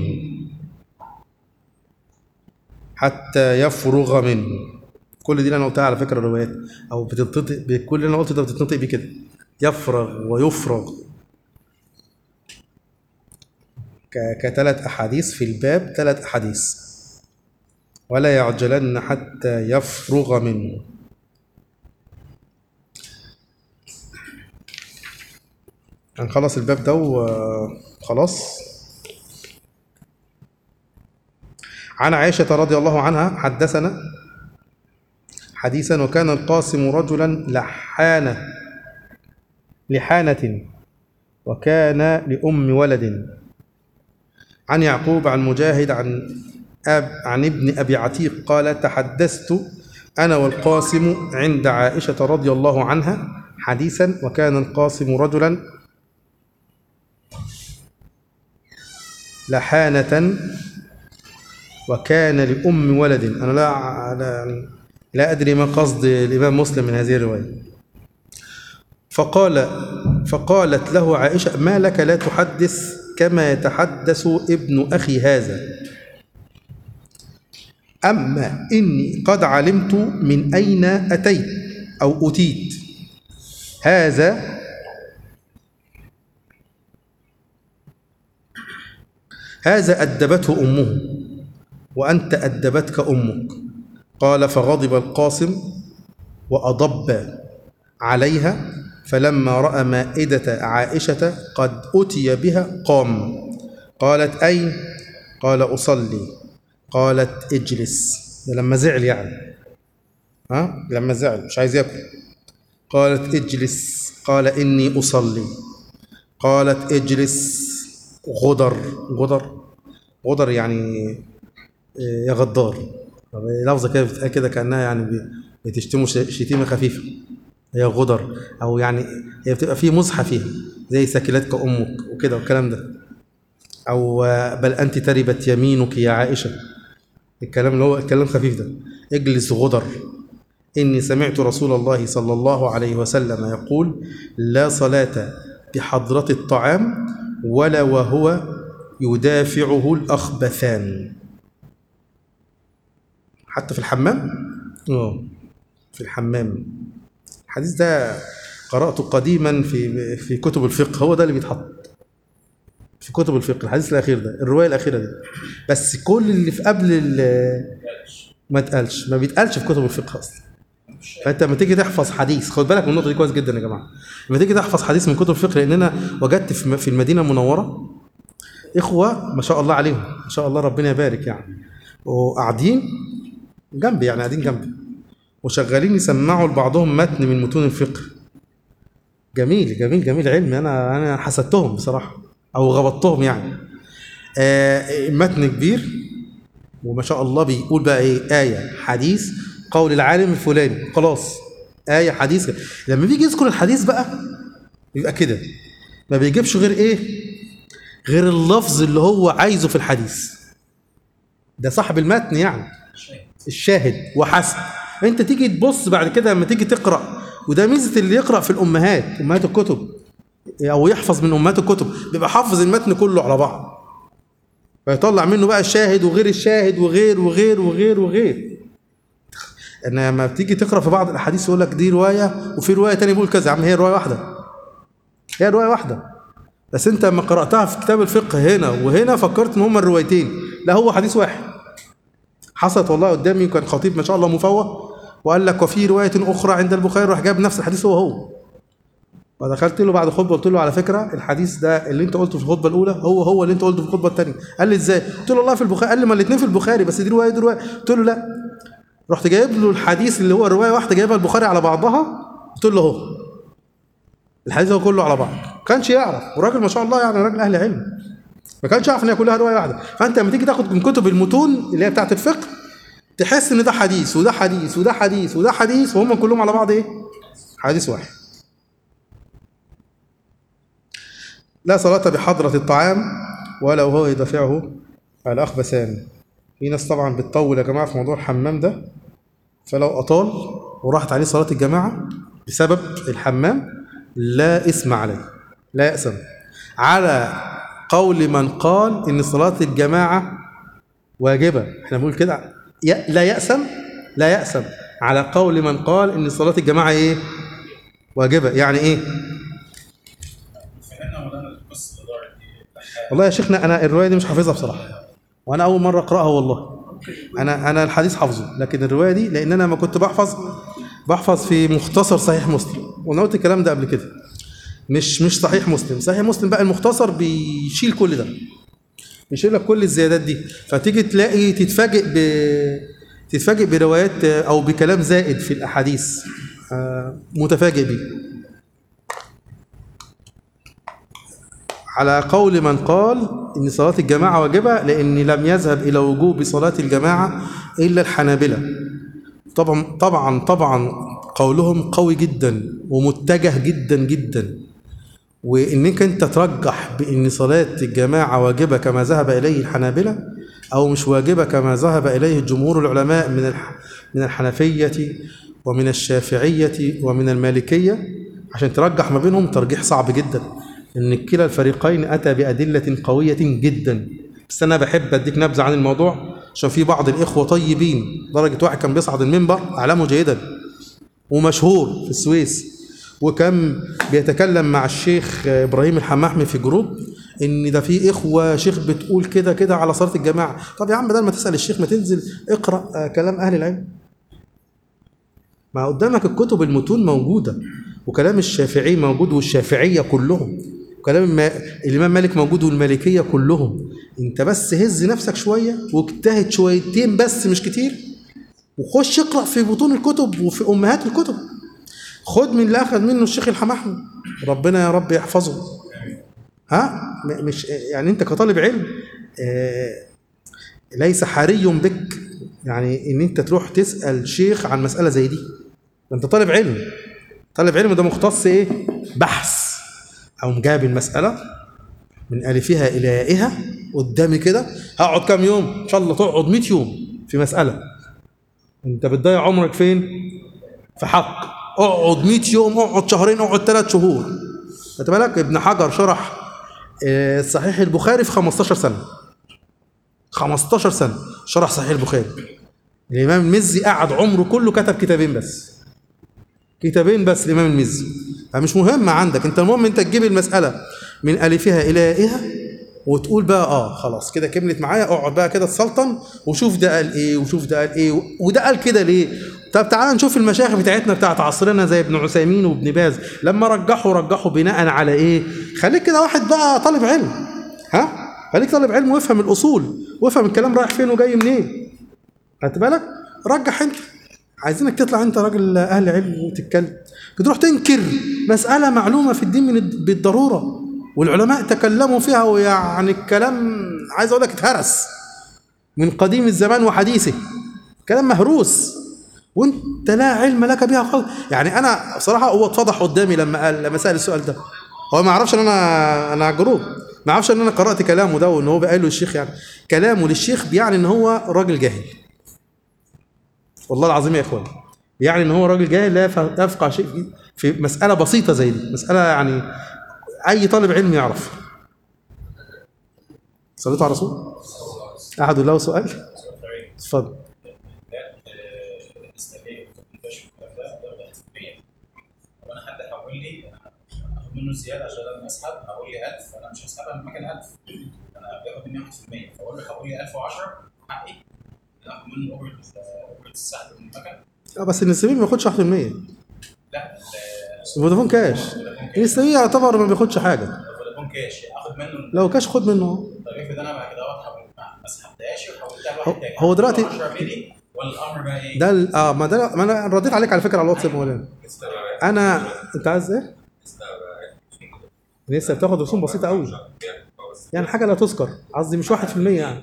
حتى يفرغ منه كل دي اللي انا قلتها على فكره روايات او بتنطق كل اللي انا قلته ده بتتنطق بيه كده يفرغ ويفرغ ك- كثلاث أحاديث في الباب ثلاث أحاديث ولا يعجلن حتى يفرغ منه هنخلص الباب ده وخلاص عن عائشة رضي الله عنها حدثنا حديثا وكان القاسم رجلا لحانه لحانة وكان لأم ولد عن يعقوب عن مجاهد عن أب عن ابن أبي عتيق قال تحدثت أنا والقاسم عند عائشة رضي الله عنها حديثا وكان القاسم رجلا لحانة وكان لأم ولد أنا لا لا, يعني لا أدري ما قصد الإمام مسلم من هذه الرواية فقال فقالت له عائشة ما لك لا تحدث كما يتحدث ابن أخي هذا أما إني قد علمت من أين أتيت أو أتيت هذا هذا أدبته أمه وأنت أدبتك أمك قال فغضب القاسم وأضب عليها فلما رأى مائدة عائشة قد أتي بها قام قالت أين؟ قال أصلي قالت اجلس ده لما زعل يعني ها لما زعل مش عايز ياكل قالت اجلس قال إني أصلي قالت اجلس غدر غدر غدر يعني يا غدار لفظة كده بتتقال كده كأنها يعني بتشتمه شتيمة خفيفة هي غدر او يعني هي بتبقى في مزحه فيها زي ثكلتك امك وكده والكلام ده او بل انت تربت يمينك يا عائشه الكلام اللي هو الكلام خفيف ده اجلس غدر إني سمعت رسول الله صلى الله عليه وسلم يقول لا صلاة بحضرة الطعام ولا وهو يدافعه الأخبثان حتى في الحمام اه في الحمام الحديث ده قرأته قديما في في كتب الفقه هو ده اللي بيتحط في كتب الفقه الحديث الأخير ده الرواية الأخيرة دي بس كل اللي في قبل ال- ما اتقالش ما بيتقالش في كتب الفقه أصلا فانت لما تيجي تحفظ حديث خد بالك من النقطه دي كويس جدا يا جماعه لما تيجي تحفظ حديث من كتب الفقه لان انا وجدت في في المدينه المنوره اخوه ما شاء الله عليهم ما شاء الله ربنا يبارك يعني وقاعدين جنبي يعني قاعدين جنبي وشغالين يسمعوا لبعضهم متن من متون الفقه جميل جميل جميل علم انا انا حسدتهم بصراحه او غبطتهم يعني آه متن كبير وما شاء الله بيقول بقى ايه آية حديث قول العالم الفلاني خلاص آية حديث لما بيجي يذكر الحديث بقى يبقى كده ما بيجيبش غير ايه غير اللفظ اللي هو عايزه في الحديث ده صاحب المتن يعني الشاهد وحسب انت تيجي تبص بعد كده لما تيجي تقرا وده ميزه اللي يقرا في الامهات امهات الكتب او يحفظ من امهات الكتب بيبقى حافظ المتن كله على بعض فيطلع منه بقى الشاهد وغير الشاهد وغير وغير وغير وغير ان لما بتيجي تقرا في بعض الاحاديث يقول لك دي روايه وفي روايه تاني بيقول كذا يا عم هي روايه واحده هي روايه واحده بس انت لما قراتها في كتاب الفقه هنا وهنا فكرت ان هما الروايتين لا هو حديث واحد حصلت والله قدامي كان خطيب ما شاء الله مفوه وقال لك وفي روايه اخرى عند البخاري راح جاب نفس الحديث هو هو فدخلت له بعد خطبه قلت له على فكره الحديث ده اللي انت قلته في الخطبه الاولى هو هو اللي انت قلته في الخطبه الثانيه قال لي ازاي قلت له والله في البخاري قال لي ما الاثنين في البخاري بس دي روايه دي روايه قلت له لا رحت جايب له الحديث اللي هو الروايه واحده جايبها البخاري على بعضها قلت له اهو الحديث هو كله على بعض ما كانش يعرف والراجل ما شاء الله يعني راجل اهل علم ما كانش يعرف ان هي كلها روايه واحده فانت لما تيجي تاخد من كتب المتون اللي هي بتاعت الفقه تحس ان ده حديث وده حديث وده حديث وده حديث وهم كلهم على بعض ايه حديث واحد لا صلاة بحضرة الطعام ولا وهو يدافعه الأخبثان في ناس طبعا بتطول يا جماعة في موضوع الحمام ده فلو أطال وراحت عليه صلاة الجماعة بسبب الحمام لا إثم عليه لا يأسم على قول من قال إن صلاة الجماعة واجبة احنا بنقول كده ي- لا يأسم لا يأسم على قول من قال إن صلاة الجماعة إيه واجبة يعني إيه فهمنا مولانا القصه اللي ضاعت دي والله يا شيخنا انا الروايه دي مش حافظها بصراحه وانا اول مره اقراها والله انا انا الحديث حافظه لكن الروايه دي لان انا ما كنت بحفظ بحفظ في مختصر صحيح مسلم وانا قلت الكلام ده قبل كده مش مش صحيح مسلم صحيح مسلم بقى المختصر بيشيل كل ده بيشيل لك كل الزيادات دي فتيجي تلاقي تتفاجئ ب تتفاجئ بروايات او بكلام زائد في الاحاديث آه، متفاجئ بيه على قول من قال إن صلاة الجماعة واجبة لأن لم يذهب إلى وجوب صلاة الجماعة إلا الحنابلة طبعا طبعا طبعا قولهم قوي جدا ومتجه جدا جدا وإنك أنت ترجح بأن صلاة الجماعة واجبة كما ذهب إليه الحنابلة أو مش واجبة كما ذهب إليه جمهور العلماء من الح من الحنفية ومن الشافعية ومن المالكية عشان ترجح ما بينهم ترجيح صعب جدا ان كلا الفريقين اتى بادله قويه جدا بس انا بحب اديك نبذه عن الموضوع عشان في بعض الاخوه طيبين درجه واحد كان بيصعد المنبر اعلمه جيدا ومشهور في السويس وكان بيتكلم مع الشيخ ابراهيم الحماحمي في جروب ان ده في اخوه شيخ بتقول كده كده على صلاه الجماعه طب يا عم بدل ما تسال الشيخ ما تنزل اقرا آه، كلام اهل العلم ما قدامك الكتب المتون موجوده وكلام الشافعي موجود والشافعيه كلهم وكلام الما... الامام مالك موجود والمالكيه كلهم انت بس هز نفسك شويه واجتهد شويتين بس مش كتير وخش اقرا في بطون الكتب وفي امهات الكتب خد من اللي اخذ منه الشيخ الحماحمي ربنا يا رب يحفظه ها م- مش يعني انت كطالب علم آه، ليس حري بك يعني ان انت تروح تسال شيخ عن مساله زي دي ده انت طالب علم طالب علم ده مختص ايه بحث او جايب المساله من الفها الى يائها قدامي كده هقعد كام يوم ان شاء الله تقعد 100 يوم في مساله انت بتضيع عمرك فين في حق اقعد 100 يوم اقعد شهرين اقعد ثلاث شهور خدت بالك ابن حجر شرح آه، صحيح البخاري في 15 سنه 15 سنه شرح صحيح البخاري الامام المزي قعد عمره كله كتب كتابين بس كتابين بس الامام المزي فمش مهم عندك انت المهم انت تجيب المساله من الفها الى يائها وتقول بقى اه خلاص كده كملت معايا اقعد بقى كده تسلطن وشوف ده قال ايه وشوف ده قال ايه وده قال كده ليه طب تعالى نشوف المشايخ بتاعتنا بتاعت عصرنا زي ابن عثيمين وابن باز لما رجحوا رجحوا بناء على ايه خليك كده واحد بقى طالب علم ها خليك طالب علم وافهم الاصول وافهم الكلام رايح فين وجاي منين خدت بالك رجح انت عايزينك تطلع انت راجل اهل علم وتتكلم بتروح تنكر مساله معلومه في الدين من الد- بالضروره والعلماء تكلموا فيها ويعني الكلام عايز اقول لك اتهرس من قديم الزمان وحديثه كلام مهروس وانت لا علم لك بها خالص يعني انا بصراحه هو اتفضح قدامي لما قال لما سال السؤال ده هو ما يعرفش ان انا انا جروب ما يعرفش ان انا قرات كلامه ده وان هو قال له الشيخ يعني كلامه للشيخ بيعني ان هو راجل جاهل والله العظيم يا اخوان يعني ان هو راجل جاهل لا يفهم- لا يفقه شيء في- في مساله بسيطه زي دي مساله يعني اي طالب علم يعرف صليتوا على الرسول احد له سؤال اتفضل الاسلاميه والتكنولوجيا والكلام ده ده واحد في المية. طب انا حد حول لي اخد منه زياده عشان انا اسحب حول لي 1000 انا مش هسحبها من مكان 1000 انا بياخد مني 1% فاقول له حول لي 1010 حقي اخد منه اوفر اوفر السحب من المكان اه بس النسبين ما بياخدش 1% لا ال- فودافون كاش النسبين يعتبر ما بياخدش حاجه فودافون كاش اخد منه لو كاش خد منه طب افرض انا بعد كده حول ما سحبتهاش وحولتها لواحد هو- تاني هو دلوقتي- 10 ملي ولا الامر بقى ايه؟ ده ال- اه ما ده ما انا رديت عليك على فكره على الواتساب مولانا انا انت عايز ايه؟ لسه بتاخد رسوم بسيطه قوي يعني حاجه لا تذكر قصدي مش 1% يعني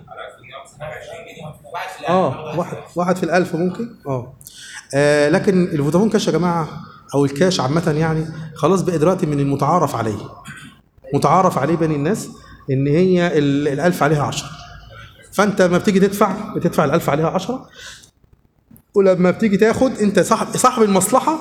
واحد في الألف. اه واحد واحد في الألف ممكن اه, آه لكن الفودافون كاش يا جماعه او الكاش عامه يعني خلاص بقى دلوقتي من المتعارف عليه متعارف عليه بين الناس ان هي ال- الألف عليها 10 فانت لما بتيجي تدفع بتدفع الألف عليها 10 ولما بتيجي تاخد انت صاحب صاحب المصلحه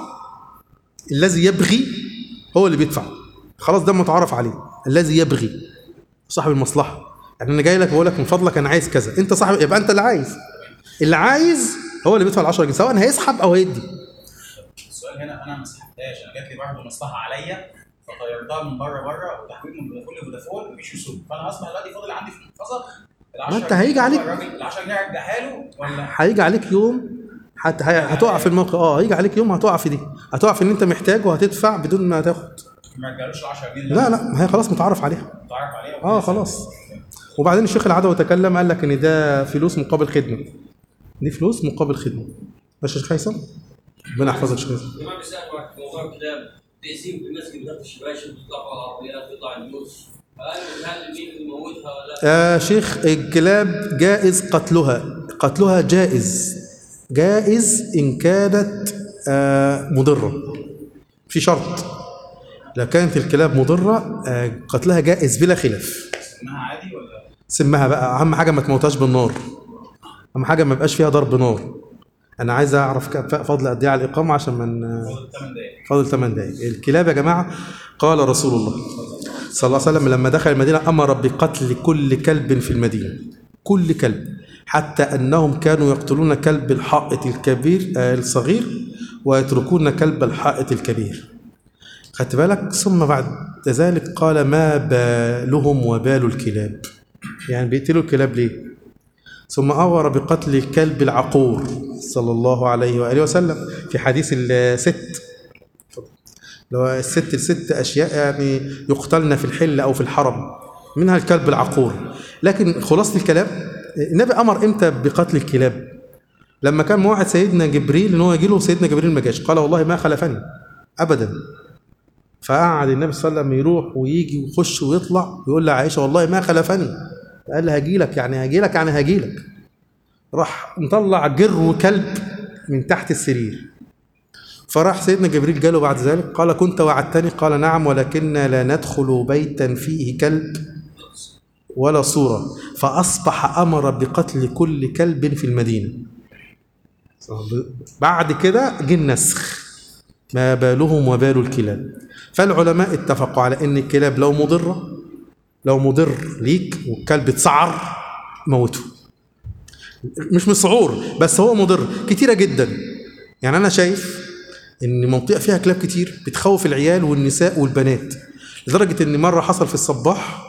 الذي يبغي هو اللي بيدفع خلاص ده متعارف عليه الذي يبغي صاحب المصلحه يعني انا جاي لك بقول لك من فضلك انا عايز كذا انت صاحب يبقى انت اللي عايز اللي عايز هو اللي بيدفع ال 10 جنيه سواء هيسحب او هيدي السؤال هنا انا ما سحبتهاش انا جات لي برضه مصلحه عليا فطيرتها من بره بره وتحويل من فودافون لفودافون مفيش وصول فانا اصبح دلوقتي فاضل عندي في المحفظه ال ما انت 10 هيجي جنيه عليك. هو الراجل ال 10 جنيه ارجعها له ولا هيجي عليك يوم حتى هي- هتقع في الموقف اه هيجي عليك يوم هتقع في دي هتقع في ان انت محتاج وهتدفع بدون ما تاخد ما رجعلوش ال 10 جنيه لا لا ما هي خلاص متعارف عليها متعرف عليه اه خلاص وبعدين الشيخ العدوي تكلم قال لك ان ده فلوس مقابل خدمه دي فلوس مقابل خدمه ماشي يا شيخ هيثم ربنا يحفظك يا شيخ هيثم الإمام بيسأل في موضوع الكلام تقسيم في المسجد بتاخد الشباشب بتطلع فوق العربيات بتطلع النص هل هل مين اللي يموتها ولا يا شيخ الكلاب جائز قتلها قتلها جائز جائز إن كانت آه، مضرة في شرط لو كانت الكلاب مضرة آه، قتلها جائز بلا خلاف اسمها عادي ولا سمها بقى أهم حاجة ما تموتهاش بالنار أهم حاجة ما يبقاش فيها ضرب نار أنا عايز أعرف كم- فضل قد إيه على الإقامة عشان من فاضل 8 دقايق فاضل 8 دقايق الكلاب يا جماعة قال رسول الله صلى الله عليه وسلم لما دخل المدينة أمر بقتل كل كلب في المدينة كل كلب حتى أنهم كانوا يقتلون كلب الحائط الكبير آه، الصغير ويتركون كلب الحائط الكبير خدت بالك ثم بعد ذلك قال ما بالهم وبال الكلاب يعني بيقتلوا الكلاب ليه ثم أمر بقتل الكلب العقور صلى الله عليه وآله وسلم في حديث الست اللي هو الست الست أشياء يعني يقتلن في الحل أو في الحرم منها الكلب العقور لكن خلاصة الكلام النبي أمر إمتى بقتل الكلاب لما كان موعد سيدنا جبريل إن هو يجي له سيدنا جبريل ما جاش قال والله ما خلفني أبدا فقعد النبي صلى الله عليه وسلم يروح ويجي ويخش ويطلع ويقول لعائشة والله ما خلفني قال لها هجي لك يعني هجي لك يعني هجي لك راح مطلع جر كلب من تحت السرير فراح سيدنا جبريل جاله بعد ذلك قال كنت وعدتني قال نعم ولكننا لا ندخل بيتا فيه كلب ولا صورة فأصبح أمر بقتل كل كلب في المدينة بعد كده جه النسخ ما بالهم وبال الكلاب فالعلماء اتفقوا على ان الكلاب لو مضره لو مضر ليك والكلب اتسعر موته مش مسعور بس هو مضر كتيره جدا يعني انا شايف ان منطقه فيها كلاب كتير بتخوف العيال والنساء والبنات لدرجه ان مره حصل في الصباح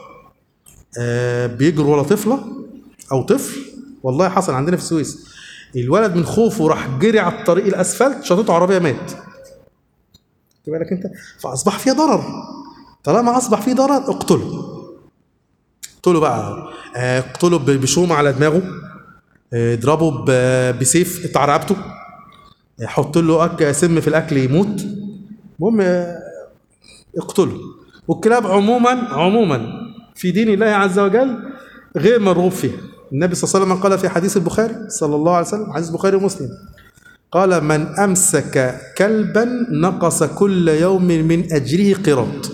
آه بيجروا ورا طفله او طفل والله حصل عندنا في السويس الولد من خوفه راح جري على الطريق الاسفلت شاطته عربيه مات خد بالك انت فاصبح فيه ضرر طالما اصبح فيه ضرر اقتله اقتله بقى آه، اقتله ب- بشومه على دماغه آه، اضربه ب- بسيف اقطع رقبته آه، حط له أك... سم في الاكل يموت المهم آه، اقتله والكلاب عموما عموما في دين الله عز وجل غير مرغوب فيها النبي صلى الله عليه وسلم قال في حديث البخاري صلى الله عليه وسلم حديث البخاري ومسلم قال من أمسك كلبا نقص كل يوم من أجره قراط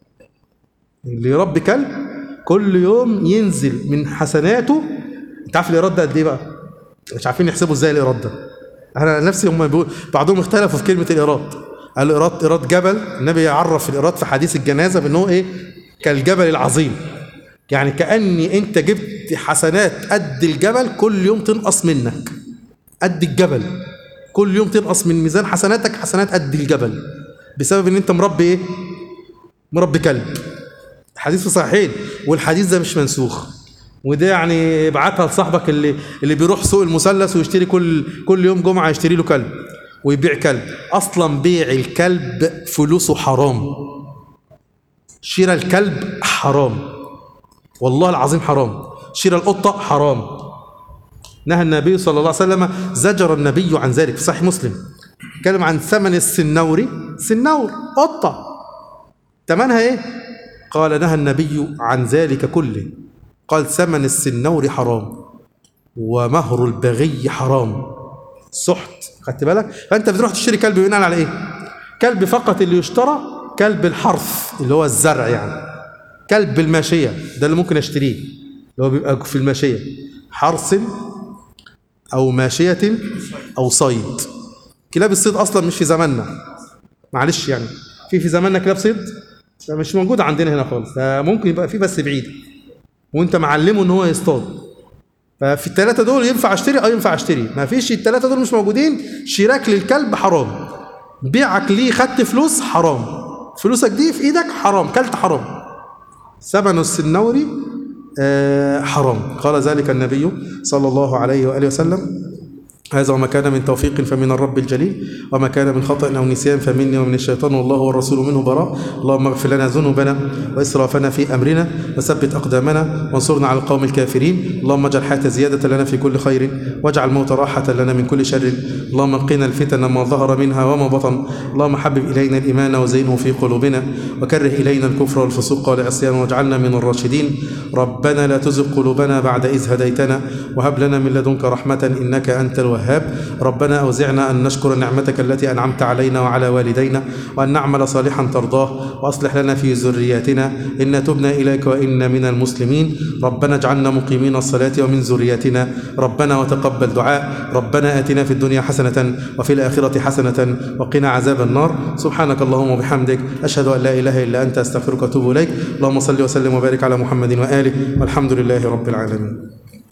اللي يربي كلب كل يوم ينزل من حسناته انت عارف الايراد ده قد ايه بقى؟ مش عارفين يحسبوا ازاي الايراد ده انا نفسي هم بيقول بعضهم اختلفوا في كلمه الايراد قال الايراد ايراد جبل النبي يعرف الايراد في حديث الجنازه بانه ايه كالجبل العظيم يعني كاني انت جبت حسنات قد الجبل كل يوم تنقص منك قد الجبل كل يوم تنقص من ميزان حسناتك حسنات قد الجبل بسبب ان انت مربي ايه مربي كلب حديث في صحيحين والحديث ده مش منسوخ وده يعني ابعتها لصاحبك اللي اللي بيروح سوق المثلث ويشتري كل كل يوم جمعه يشتري له كلب ويبيع كلب اصلا بيع الكلب فلوسه حرام شراء الكلب حرام والله العظيم حرام شراء القطه حرام نهى النبي صلى الله عليه وسلم زجر النبي عن ذلك في صحيح مسلم اتكلم عن ثمن السنور سنور قطه ثمنها ايه قال نهى النبي عن ذلك كله قال ثمن السنور حرام ومهر البغي حرام سحت خدت بالك فانت بتروح تشتري كلب بناء على ايه كلب فقط اللي يشترى كلب الحرث اللي هو الزرع يعني كلب الماشيه ده اللي ممكن اشتريه اللي هو بيبقى في الماشيه حرث او ماشيه او صيد كلاب الصيد اصلا مش في زماننا معلش يعني في في زماننا كلاب صيد ده مش موجود عندنا هنا خالص ده ممكن يبقى في بس بعيد وانت معلمه ان هو يصطاد ففي الثلاثه دول ينفع اشتري اه ينفع اشتري ما فيش الثلاثه دول مش موجودين شراك للكلب حرام بيعك ليه خدت فلوس حرام فلوسك دي في ايدك حرام كلت حرام ثمن السنوري آه، حرام قال ذلك النبي صلى الله عليه واله وسلم هذا وما كان من توفيق فمن الرب الجليل وما كان من خطأ أو نسيان فمني ومن الشيطان والله والرسول منه براء اللهم اغفر لنا ذنوبنا وإسرافنا في أمرنا وثبت أقدامنا وانصرنا على القوم الكافرين اللهم اجعل الحياة زيادة لنا في كل خير واجعل الموت راحة لنا من كل شر اللهم قنا الفتن ما ظهر منها وما بطن اللهم حبب إلينا الإيمان وزينه في قلوبنا وكره إلينا الكفر والفسوق والعصيان واجعلنا من الراشدين ربنا لا تزغ قلوبنا بعد إذ هديتنا وهب لنا من لدنك رحمة إنك أنت الوهاب ربنا أوزعنا أن نشكر نعمتك التي أنعمت علينا وعلى والدينا وأن نعمل صالحا ترضاه وأصلح لنا في ذرياتنا إن تبنا إليك وإنا من المسلمين ربنا اجعلنا مقيمين الصلاة ومن ذرياتنا ربنا وتقبل دعاء ربنا آتنا في الدنيا حسنة وفي الآخرة حسنة وقنا عذاب النار سبحانك اللهم وبحمدك أشهد أن لا إله إلا أنت أستغفرك وأتوب إليك اللهم صل وسلم وبارك على محمد وآله والحمد لله رب العالمين